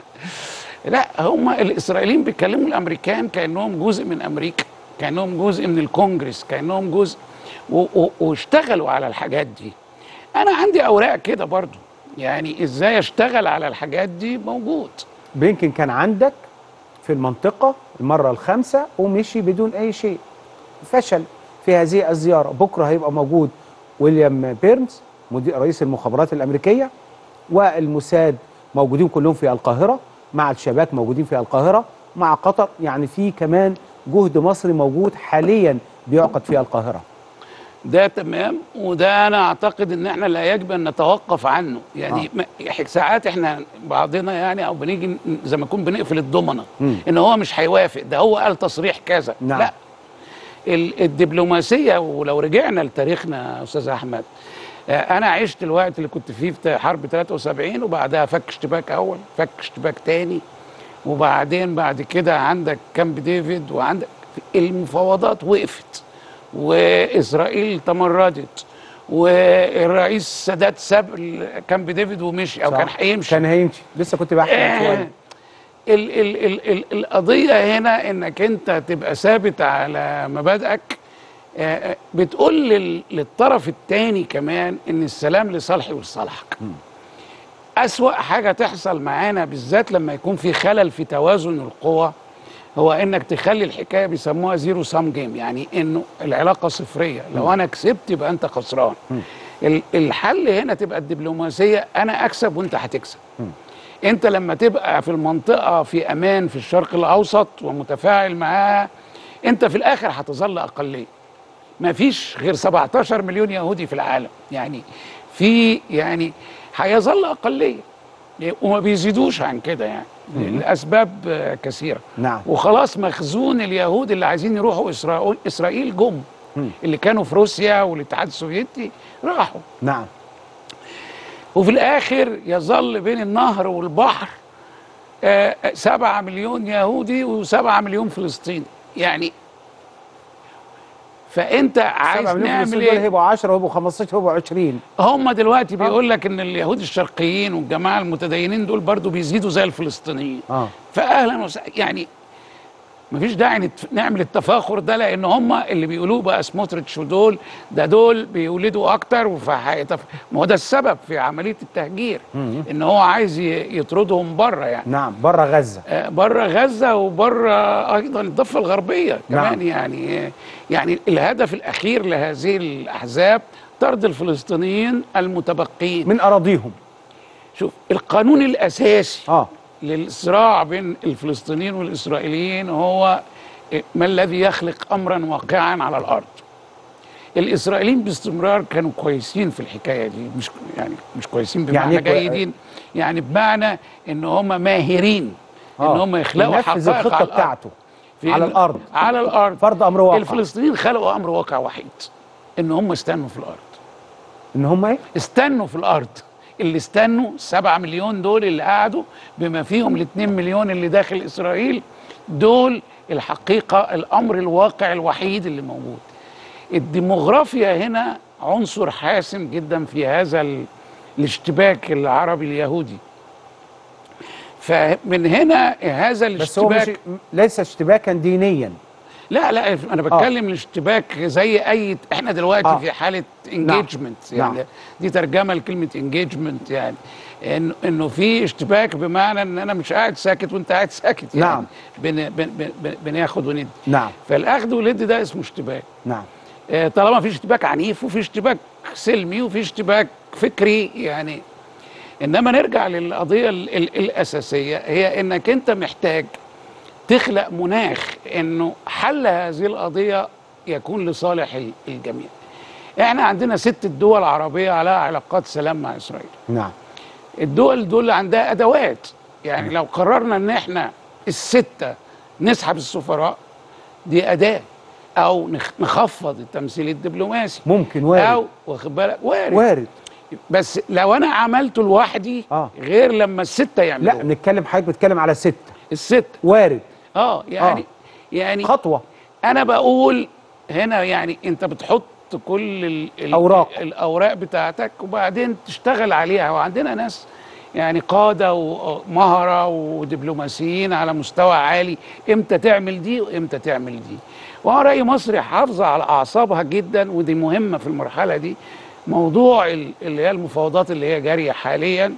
لا هم الاسرائيليين بيكلموا الامريكان كانهم جزء من امريكا كانهم جزء من الكونجرس كانهم جزء و- و- واشتغلوا على الحاجات دي انا عندي اوراق كده برضو يعني ازاي اشتغل على الحاجات دي موجود بلينكن كان عندك في المنطقة المرة الخامسة ومشي بدون أي شيء فشل في هذه الزيارة بكرة هيبقى موجود ويليام بيرنز مدير رئيس المخابرات الأمريكية والموساد موجودين كلهم في القاهرة مع الشباك موجودين في القاهرة مع قطر يعني في كمان جهد مصري موجود حاليا بيعقد في القاهرة ده تمام وده انا اعتقد ان احنا لا يجب ان نتوقف عنه يعني آه. ساعات احنا بعضنا يعني او بنيجي ن- زي ما نكون بنقفل الضمنه مم. ان هو مش هيوافق ده هو قال تصريح كذا نعم. لا ال- الدبلوماسيه ولو رجعنا لتاريخنا يا استاذ احمد آه، انا عشت الوقت اللي كنت فيه في حرب 73 وبعدها فك اشتباك اول فك اشتباك تاني وبعدين بعد كده عندك كامب ديفيد وعندك المفاوضات وقفت واسرائيل تمردت والرئيس السادات ساب ال- كامب ديفيد ومشي او صح. كان هيمشي كان هيمشي لسه كنت بحكي من آه، شوية ال ال ال ال القضية هنا انك انت تبقى ثابت على مبادئك آه، آه، بتقول لل- للطرف الثاني كمان ان السلام لصالحي ولصالحك أسوأ حاجة تحصل معانا بالذات لما يكون في خلل في توازن القوى هو انك تخلي الحكايه بيسموها زيرو سام جيم يعني انه العلاقه صفريه لو انا كسبت يبقى انت خسران ال- الحل هنا تبقى الدبلوماسيه انا اكسب وانت هتكسب انت لما تبقى في المنطقه في امان في الشرق الاوسط ومتفاعل معاها انت في الاخر هتظل اقليه ما فيش غير 17 مليون يهودي في العالم يعني في يعني هيظل اقليه وما بيزيدوش عن كده يعني لاسباب آه، كثيره نعم. وخلاص مخزون اليهود اللي عايزين يروحوا اسرائيل اسرائيل جم اللي كانوا في روسيا والاتحاد السوفيتي راحوا نعم وفي الاخر يظل بين النهر والبحر آه، سبعة مليون يهودي وسبعة مليون فلسطيني يعني فانت عايز 7 مليون نعمل فلسطيني دول ايه هيبقوا 10 وهيبقوا 15 وهيبقوا 20 هم دلوقتي بيقول لك ان اليهود الشرقيين والجماعه المتدينين دول برضو بيزيدوا زي الفلسطينيين اه فاهلا وسهلا يعني مفيش داعي نت- نعمل التفاخر ده لان هم اللي بيقولوه بقى سموتريتش ودول ده دول بيولدوا اكتر فهيتف... ما هو ده السبب في عمليه التهجير ان هو عايز ي- يطردهم بره يعني نعم بره غزه آه، بره غزه وبره ايضا الضفه الغربيه كمان نعم. يعني يعني الهدف الاخير لهذه الاحزاب طرد الفلسطينيين المتبقين من اراضيهم شوف القانون الاساسي اه للصراع بين الفلسطينيين والاسرائيليين هو ما الذي يخلق امرا واقعا على الارض الاسرائيليين باستمرار كانوا كويسين في الحكايه دي مش يعني مش كويسين بمعنى يعني يعني كوي- جيدين يعني بمعنى ان هم ماهرين ان آه. هم يخلقوا ينفذ حقائق الخطه على الأرض. بتاعته في على ال- الأرض. على الارض فرض امر واقع الفلسطينيين خلقوا امر واقع وحيد ان هم استنوا في الارض ان هم ايه استنوا في الارض اللي استنوا السبعة مليون دول اللي قعدوا بما فيهم الاتنين مليون اللي داخل اسرائيل دول الحقيقه الامر الواقع الوحيد اللي موجود الديموغرافيا هنا عنصر حاسم جدا في هذا ال- الاشتباك العربي اليهودي فمن هنا هذا بس هو مش الاشتباك ليس اشتباكا دينيا لا لا انا بتكلم الاشتباك زي اي احنا دلوقتي آه. في حاله انجيجمنت يعني نعم. دي ترجمه لكلمه انجيجمنت يعني انه انه في اشتباك بمعنى ان انا مش قاعد ساكت وانت قاعد ساكت يعني نعم. بن بن بن بناخد وندي نعم فالاخذ والند ده اسمه اشتباك نعم آه، طالما في اشتباك عنيف وفي اشتباك سلمي وفي اشتباك فكري يعني انما نرجع للقضيه ال ال الاساسيه هي انك انت محتاج تخلق مناخ انه حل هذه القضيه يكون لصالح ال- الجميع. احنا عندنا ست دول عربيه على علاقات سلام مع اسرائيل. نعم الدول دول عندها ادوات يعني لو قررنا ان احنا السته نسحب السفراء دي اداه او نخ- نخفض التمثيل الدبلوماسي ممكن وارد او واخد بالك وارد وارد بس لو انا عملته لوحدي آه. غير لما السته لا يعملوا بنتكلم حضرتك بتتكلم على ستة السته وارد اه يعني آه. يعني خطوة انا بقول هنا يعني انت بتحط كل ال ال أوراق. الاوراق بتاعتك وبعدين تشتغل عليها وعندنا ناس يعني قاده ومهره ودبلوماسيين على مستوى عالي امتى تعمل دي وامتى تعمل دي وانا رايي مصر حافظه على اعصابها جدا ودي مهمه في المرحله دي موضوع ال- اللي هي المفاوضات اللي هي جاريه حاليا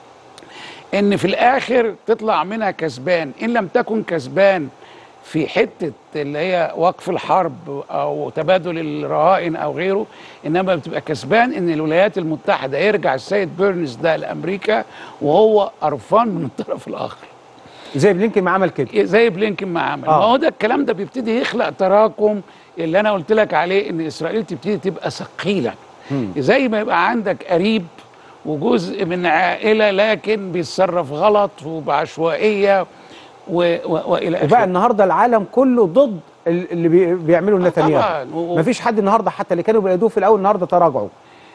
ان في الاخر تطلع منها كسبان ان لم تكن كسبان في حته اللي هي وقف الحرب او تبادل الرهائن او غيره انما بتبقى كسبان ان الولايات المتحده يرجع السيد بيرنز ده لامريكا وهو قرفان من الطرف الاخر زي بلينكن ما عمل كده زي بلينكن ما عمل آه. ما هو ده الكلام ده بيبتدي يخلق تراكم اللي انا قلت لك عليه ان اسرائيل تبتدي تبقى ثقيله زي ما يبقى عندك قريب وجزء من عائله لكن بيتصرف غلط وبعشوائيه و... و... والى وبقى اخره النهارده العالم كله ضد ال- اللي بي- بيعمله نتنياهو طبعاً. و- مفيش حد النهارده حتى اللي كانوا بيأيدوه في الاول النهارده تراجعوا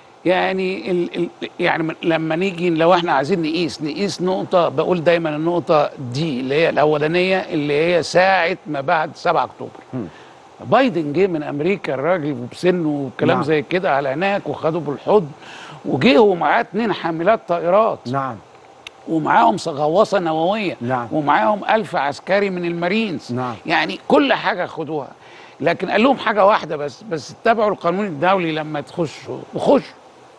يعني ال... ال... يعني من- لما نيجي لو احنا عايزين نقيس نقيس نقطه بقول دايما النقطه دي اللي هي الاولانيه اللي هي ساعه ما بعد 7 اكتوبر بايدن جه من امريكا الراجل وبسنه وكلام نعم. زي كده على هناك وخدوه بالحضن وجه ومعاه اتنين حاملات طائرات نعم ومعاهم غواصه نوويه نعم. ومعاهم ألف عسكري من المارينز نعم. يعني كل حاجه خدوها لكن قال لهم حاجه واحده بس بس اتبعوا القانون الدولي لما تخشوا وخشوا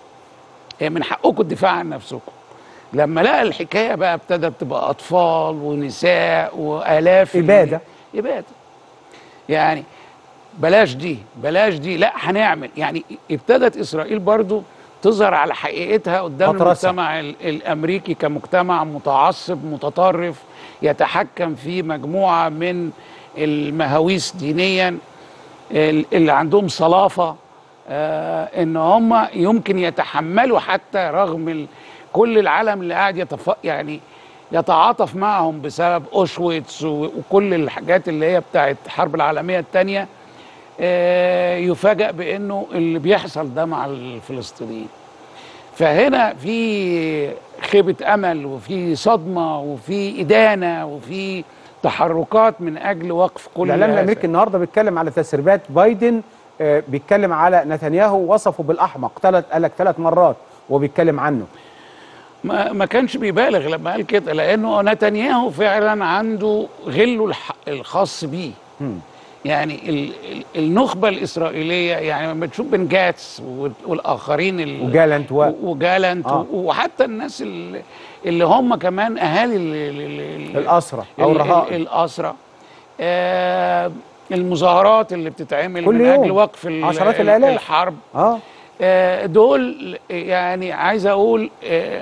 هي من حقكم الدفاع عن نفسكم لما لقى الحكايه بقى ابتدت تبقى اطفال ونساء والاف ال- إبادة. اباده يعني بلاش دي بلاش دي لا هنعمل يعني ابتدت اسرائيل برضو تظهر على حقيقتها قدام مطرسة. المجتمع ال- الامريكي كمجتمع متعصب متطرف يتحكم في مجموعه من المهاويس دينيا ال- اللي عندهم صلافه آه ان هم يمكن يتحملوا حتى رغم ال- كل العالم اللي قاعد يتف... يعني يتعاطف معهم بسبب اوشويتس و- وكل الحاجات اللي هي بتاعت الحرب العالميه الثانيه آه يفاجأ بانه اللي بيحصل ده مع الفلسطينيين فهنا في خيبة أمل وفي صدمة وفي إدانة وفي تحركات من أجل وقف كل الاعلام هذا. الامريكي النهارده بيتكلم على تسريبات بايدن آه، بيتكلم على نتنياهو وصفه بالاحمق ثلاث قال لك ثلاث مرات وهو بيتكلم عنه ما, ما كانش بيبالغ لما قال كده لأنه نتنياهو فعلا عنده غله الح- الخاص بيه يعني ال ال النخبة الإسرائيلية يعني لما تشوف بن جاتس وال- والآخرين ال- وجالنت و- وجالنت آه. وحتى الناس اللي, اللي هم كمان أهالي ال- ال- ال- الأسرة أو ال- ال- الرهائن. الأسرة آه المظاهرات اللي بتتعمل كل من يوم. أجل وقف ال- عشرات ال- الآلاف. الحرب اه آه، دول يعني عايز اقول آه،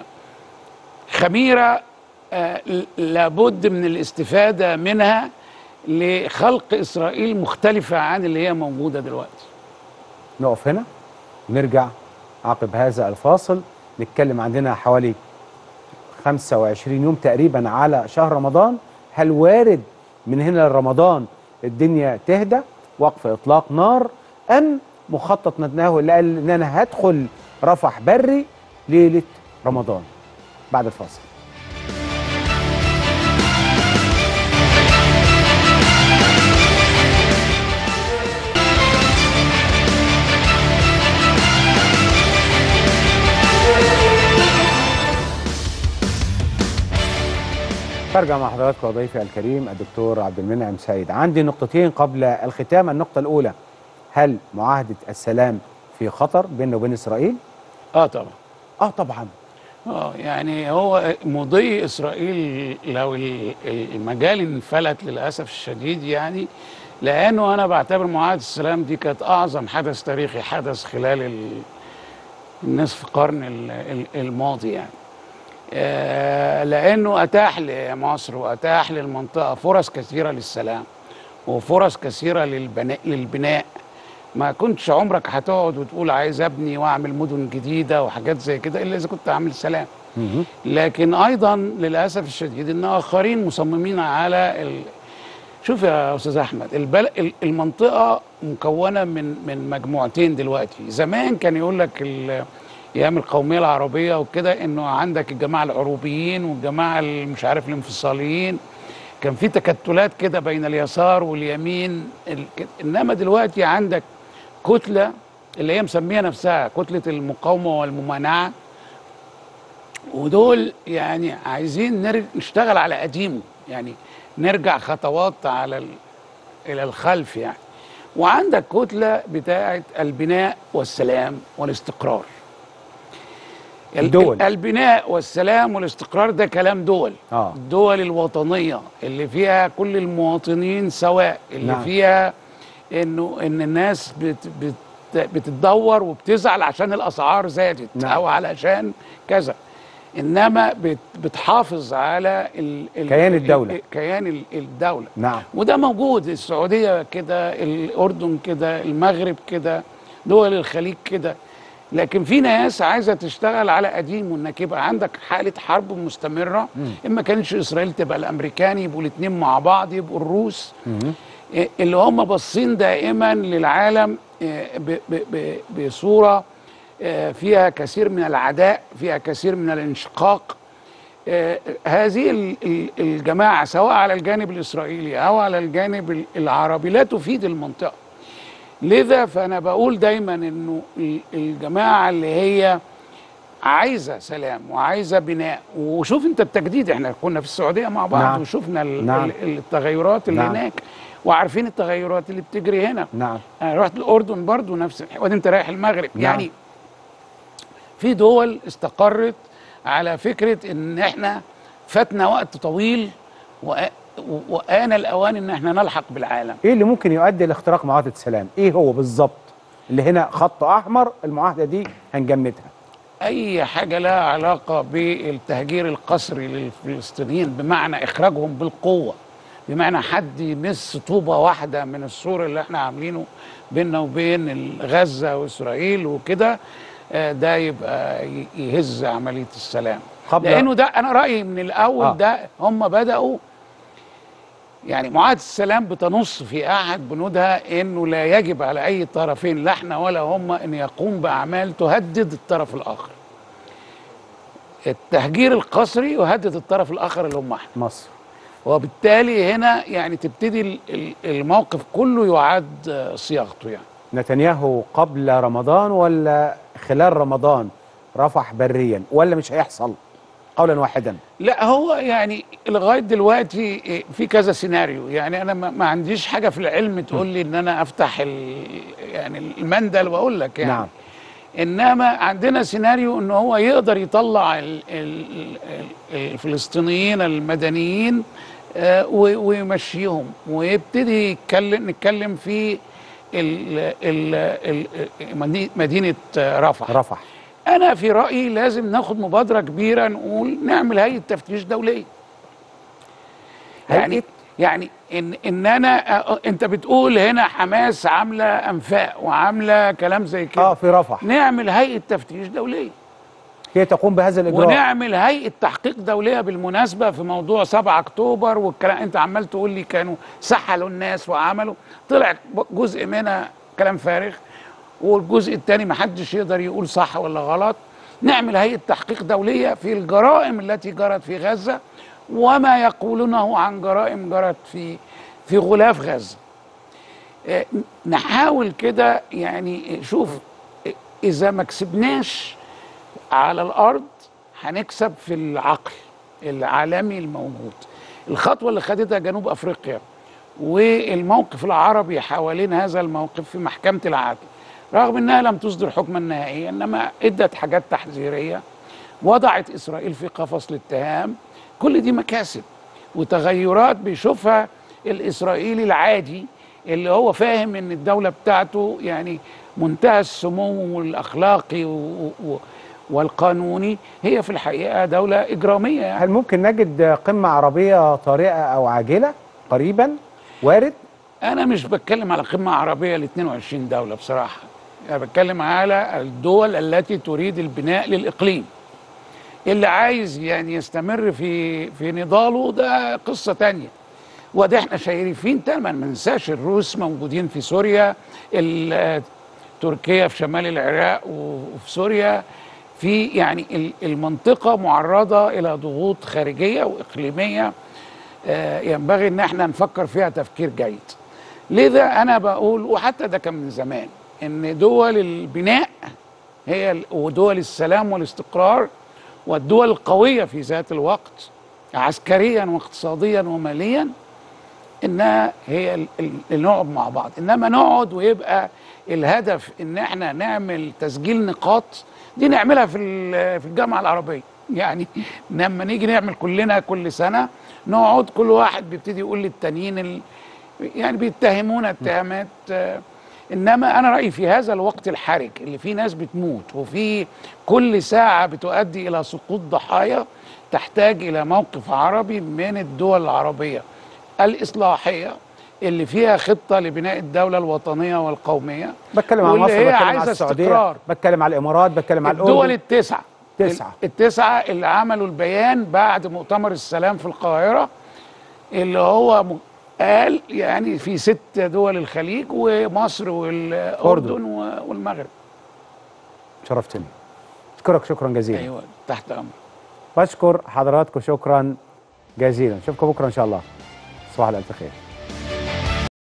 خميره آه، ل- لابد من الاستفاده منها لخلق اسرائيل مختلفه عن اللي هي موجوده دلوقتي نقف هنا نرجع عقب هذا الفاصل نتكلم عندنا حوالي 25 يوم تقريبا على شهر رمضان هل وارد من هنا لرمضان الدنيا تهدى وقف اطلاق نار ام مخطط نتنياهو اللي قال ان انا هدخل رفح بري ليله رمضان بعد الفاصل برجع مع حضراتكم وضيفي الكريم الدكتور عبد المنعم سيد عندي نقطتين قبل الختام النقطة الأولى هل معاهدة السلام في خطر بيننا وبين إسرائيل؟ اه طبعا آه طبعا اه يعني هو مضي اسرائيل لو ال- المجال انفلت للاسف الشديد يعني لانه انا بعتبر معاهده السلام دي كانت اعظم حدث تاريخي حدث خلال ال- النصف قرن ال- ال- الماضي يعني آه، لانه اتاح لمصر واتاح للمنطقه فرص كثيره للسلام وفرص كثيره للبناء للبناء ما كنتش عمرك هتقعد وتقول عايز ابني واعمل مدن جديده وحاجات زي كده الا اذا كنت عامل سلام مهم. لكن ايضا للاسف الشديد ان اخرين مصممين على ال... شوف يا استاذ احمد البل... ال- المنطقه مكونه من من مجموعتين دلوقتي زمان كان يقول لك ال... ايام القوميه العربيه وكده انه عندك الجماعه العروبيين والجماعه اللي مش عارف الانفصاليين كان في تكتلات كده بين اليسار واليمين ال... انما دلوقتي عندك كتله اللي هي مسميه نفسها كتله المقاومه والممانعه ودول يعني عايزين نر... نشتغل على قديمه يعني نرجع خطوات على ال... الى الخلف يعني وعندك كتله بتاعه البناء والسلام والاستقرار ال- الدول. البناء والسلام والاستقرار ده كلام دول آه. الدول الوطنيه اللي فيها كل المواطنين سواء اللي نعم. فيها انه ان الناس بت بت بتتدور وبتزعل عشان الاسعار زادت نعم. او علشان كذا انما بت بتحافظ على ال ال كيان الدولة. ال- كيان ال- الدوله نعم وده موجود السعوديه كده الاردن كده المغرب كده دول الخليج كده لكن في ناس عايزه تشتغل على قديم وانك يبقى عندك حاله حرب مستمره اما كانتش اسرائيل تبقى الامريكان يبقوا الاثنين مع بعض يبقوا الروس مهم. إيه اللي هم باصين دائما للعالم إيه ب- ب- ب- بصوره إيه فيها كثير من العداء فيها كثير من الانشقاق آه، هذه ال- ال- الجماعة سواء على الجانب الإسرائيلي أو على الجانب ال- العربي لا تفيد المنطقة لذا فأنا بقول دايما أنه ال- الجماعة اللي هي عايزة سلام وعايزة بناء وشوف أنت التجديد احنا كنا في السعودية مع بعض نعم. وشفنا ال- نعم. ال- التغيرات اللي نعم. هناك وعارفين التغيرات اللي بتجري هنا نعم انا رحت الاردن برضو نفس الح- وادي انت رايح المغرب نعم. يعني في دول استقرت على فكره ان احنا فاتنا وقت طويل وآ- وآن الاوان ان احنا نلحق بالعالم ايه اللي ممكن يؤدي لاختراق معاهده السلام؟ ايه هو بالظبط؟ اللي هنا خط احمر المعاهده دي هنجمدها. اي حاجه لها علاقه بالتهجير القسري للفلسطينيين بمعنى اخراجهم بالقوه بمعنى حد يمس طوبه واحده من السور اللي احنا عاملينه بيننا وبين غزه واسرائيل وكده آه، ده يبقى ي- يهز عمليه السلام قبل- لانه ده انا رايي من الاول آه. آه. ده هم بداوا يعني معاهده السلام بتنص في احد بنودها انه لا يجب على اي طرفين لا احنا ولا هم ان يقوم باعمال تهدد الطرف الاخر. التهجير القسري يهدد الطرف الاخر اللي هم احنا. مصر. وبالتالي هنا يعني تبتدي ال- ال- الموقف كله يعاد آه، صياغته يعني. نتنياهو قبل رمضان ولا خلال رمضان رفح بريا ولا مش هيحصل؟ قولا واحدا. لا هو يعني لغايه دلوقتي إيه، في كذا سيناريو يعني انا ما ما عنديش حاجه في العلم تقول لي ان انا افتح ال يعني المندل واقول لك يعني نعم. انما عندنا سيناريو ان هو يقدر يطلع ال ال ال الفلسطينيين المدنيين آه، و- ويمشيهم ويبتدي يتكلم نتكلم في ال ال ال مدي- مدينه آه، رفح رفح. انا في رايي لازم ناخد مبادره كبيره نقول نعمل هيئه تفتيش دوليه يعني هيئة؟ يعني ان ان انا أ- انت بتقول هنا حماس عامله انفاق وعامله كلام زي كده اه في رفح. نعمل هيئه تفتيش دوليه هي تقوم بهذا الاجراء ونعمل هيئه تحقيق دوليه بالمناسبه في موضوع 7 اكتوبر والكلام انت عمال تقول لي كانوا سحلوا الناس وعملوا طلع جزء منها كلام فارغ والجزء الثاني ما حدش يقدر يقول صح ولا غلط نعمل هيئه تحقيق دوليه في الجرائم التي جرت في غزه وما يقولونه عن جرائم جرت في في غلاف غزه آه، نحاول كده يعني شوف اذا ما كسبناش على الارض هنكسب في العقل العالمي الموجود الخطوه اللي خدتها جنوب افريقيا والموقف العربي حوالين هذا الموقف في محكمه العدل رغم انها لم تصدر حكما نهائيا انما ادت حاجات تحذيريه وضعت اسرائيل في قفص الاتهام كل دي مكاسب وتغيرات بيشوفها الاسرائيلي العادي اللي هو فاهم ان الدوله بتاعته يعني منتهى السمو الاخلاقي و و والقانوني هي في الحقيقه دوله اجراميه يعني. هل ممكن نجد قمه عربيه طارئه او عاجله قريبا وارد انا مش بتكلم على قمه عربيه ل 22 دوله بصراحه انا بتكلم على الدول التي تريد البناء للاقليم اللي عايز يعني يستمر في في نضاله ده قصه تانية وده احنا شايفين تماما ما ننساش الروس موجودين في سوريا ال- تركيا في شمال العراق وفي سوريا في يعني ال- المنطقه معرضه الى ضغوط خارجيه واقليميه آه، ينبغي ان احنا نفكر فيها تفكير جيد لذا انا بقول وحتى ده كان من زمان ان دول البناء هي ال- ودول السلام والاستقرار والدول القويه في ذات الوقت عسكريا واقتصاديا وماليا انها هي ال- ال- اللي نقعد مع بعض انما نقعد ويبقى الهدف ان احنا نعمل تسجيل نقاط دي نعملها في ال- في الجامعه العربيه يعني لما نيجي نعمل كلنا كل سنه نقعد كل واحد بيبتدي يقول للتانيين ال... يعني بيتهمونا اتهامات آه، انما انا رايي في هذا الوقت الحرج اللي فيه ناس بتموت وفي كل ساعه بتؤدي الى سقوط ضحايا تحتاج الى موقف عربي من الدول العربيه الاصلاحيه اللي فيها خطه لبناء الدوله الوطنيه والقوميه بتكلم على واللي مصر هي بتكلم على عايزة السعوديه استقرار. بتكلم على الامارات بتكلم على الدول الاردن التسعه تسعة. التسعه اللي عملوا البيان بعد مؤتمر السلام في القاهره اللي هو م- قال يعني في ست دول الخليج ومصر والاردن و- والمغرب شرفتني اشكرك شكرا جزيلا ايوه تحت امر بشكر حضراتكم شكرا جزيلا نشوفكم بكره ان شاء الله صباح الالف خير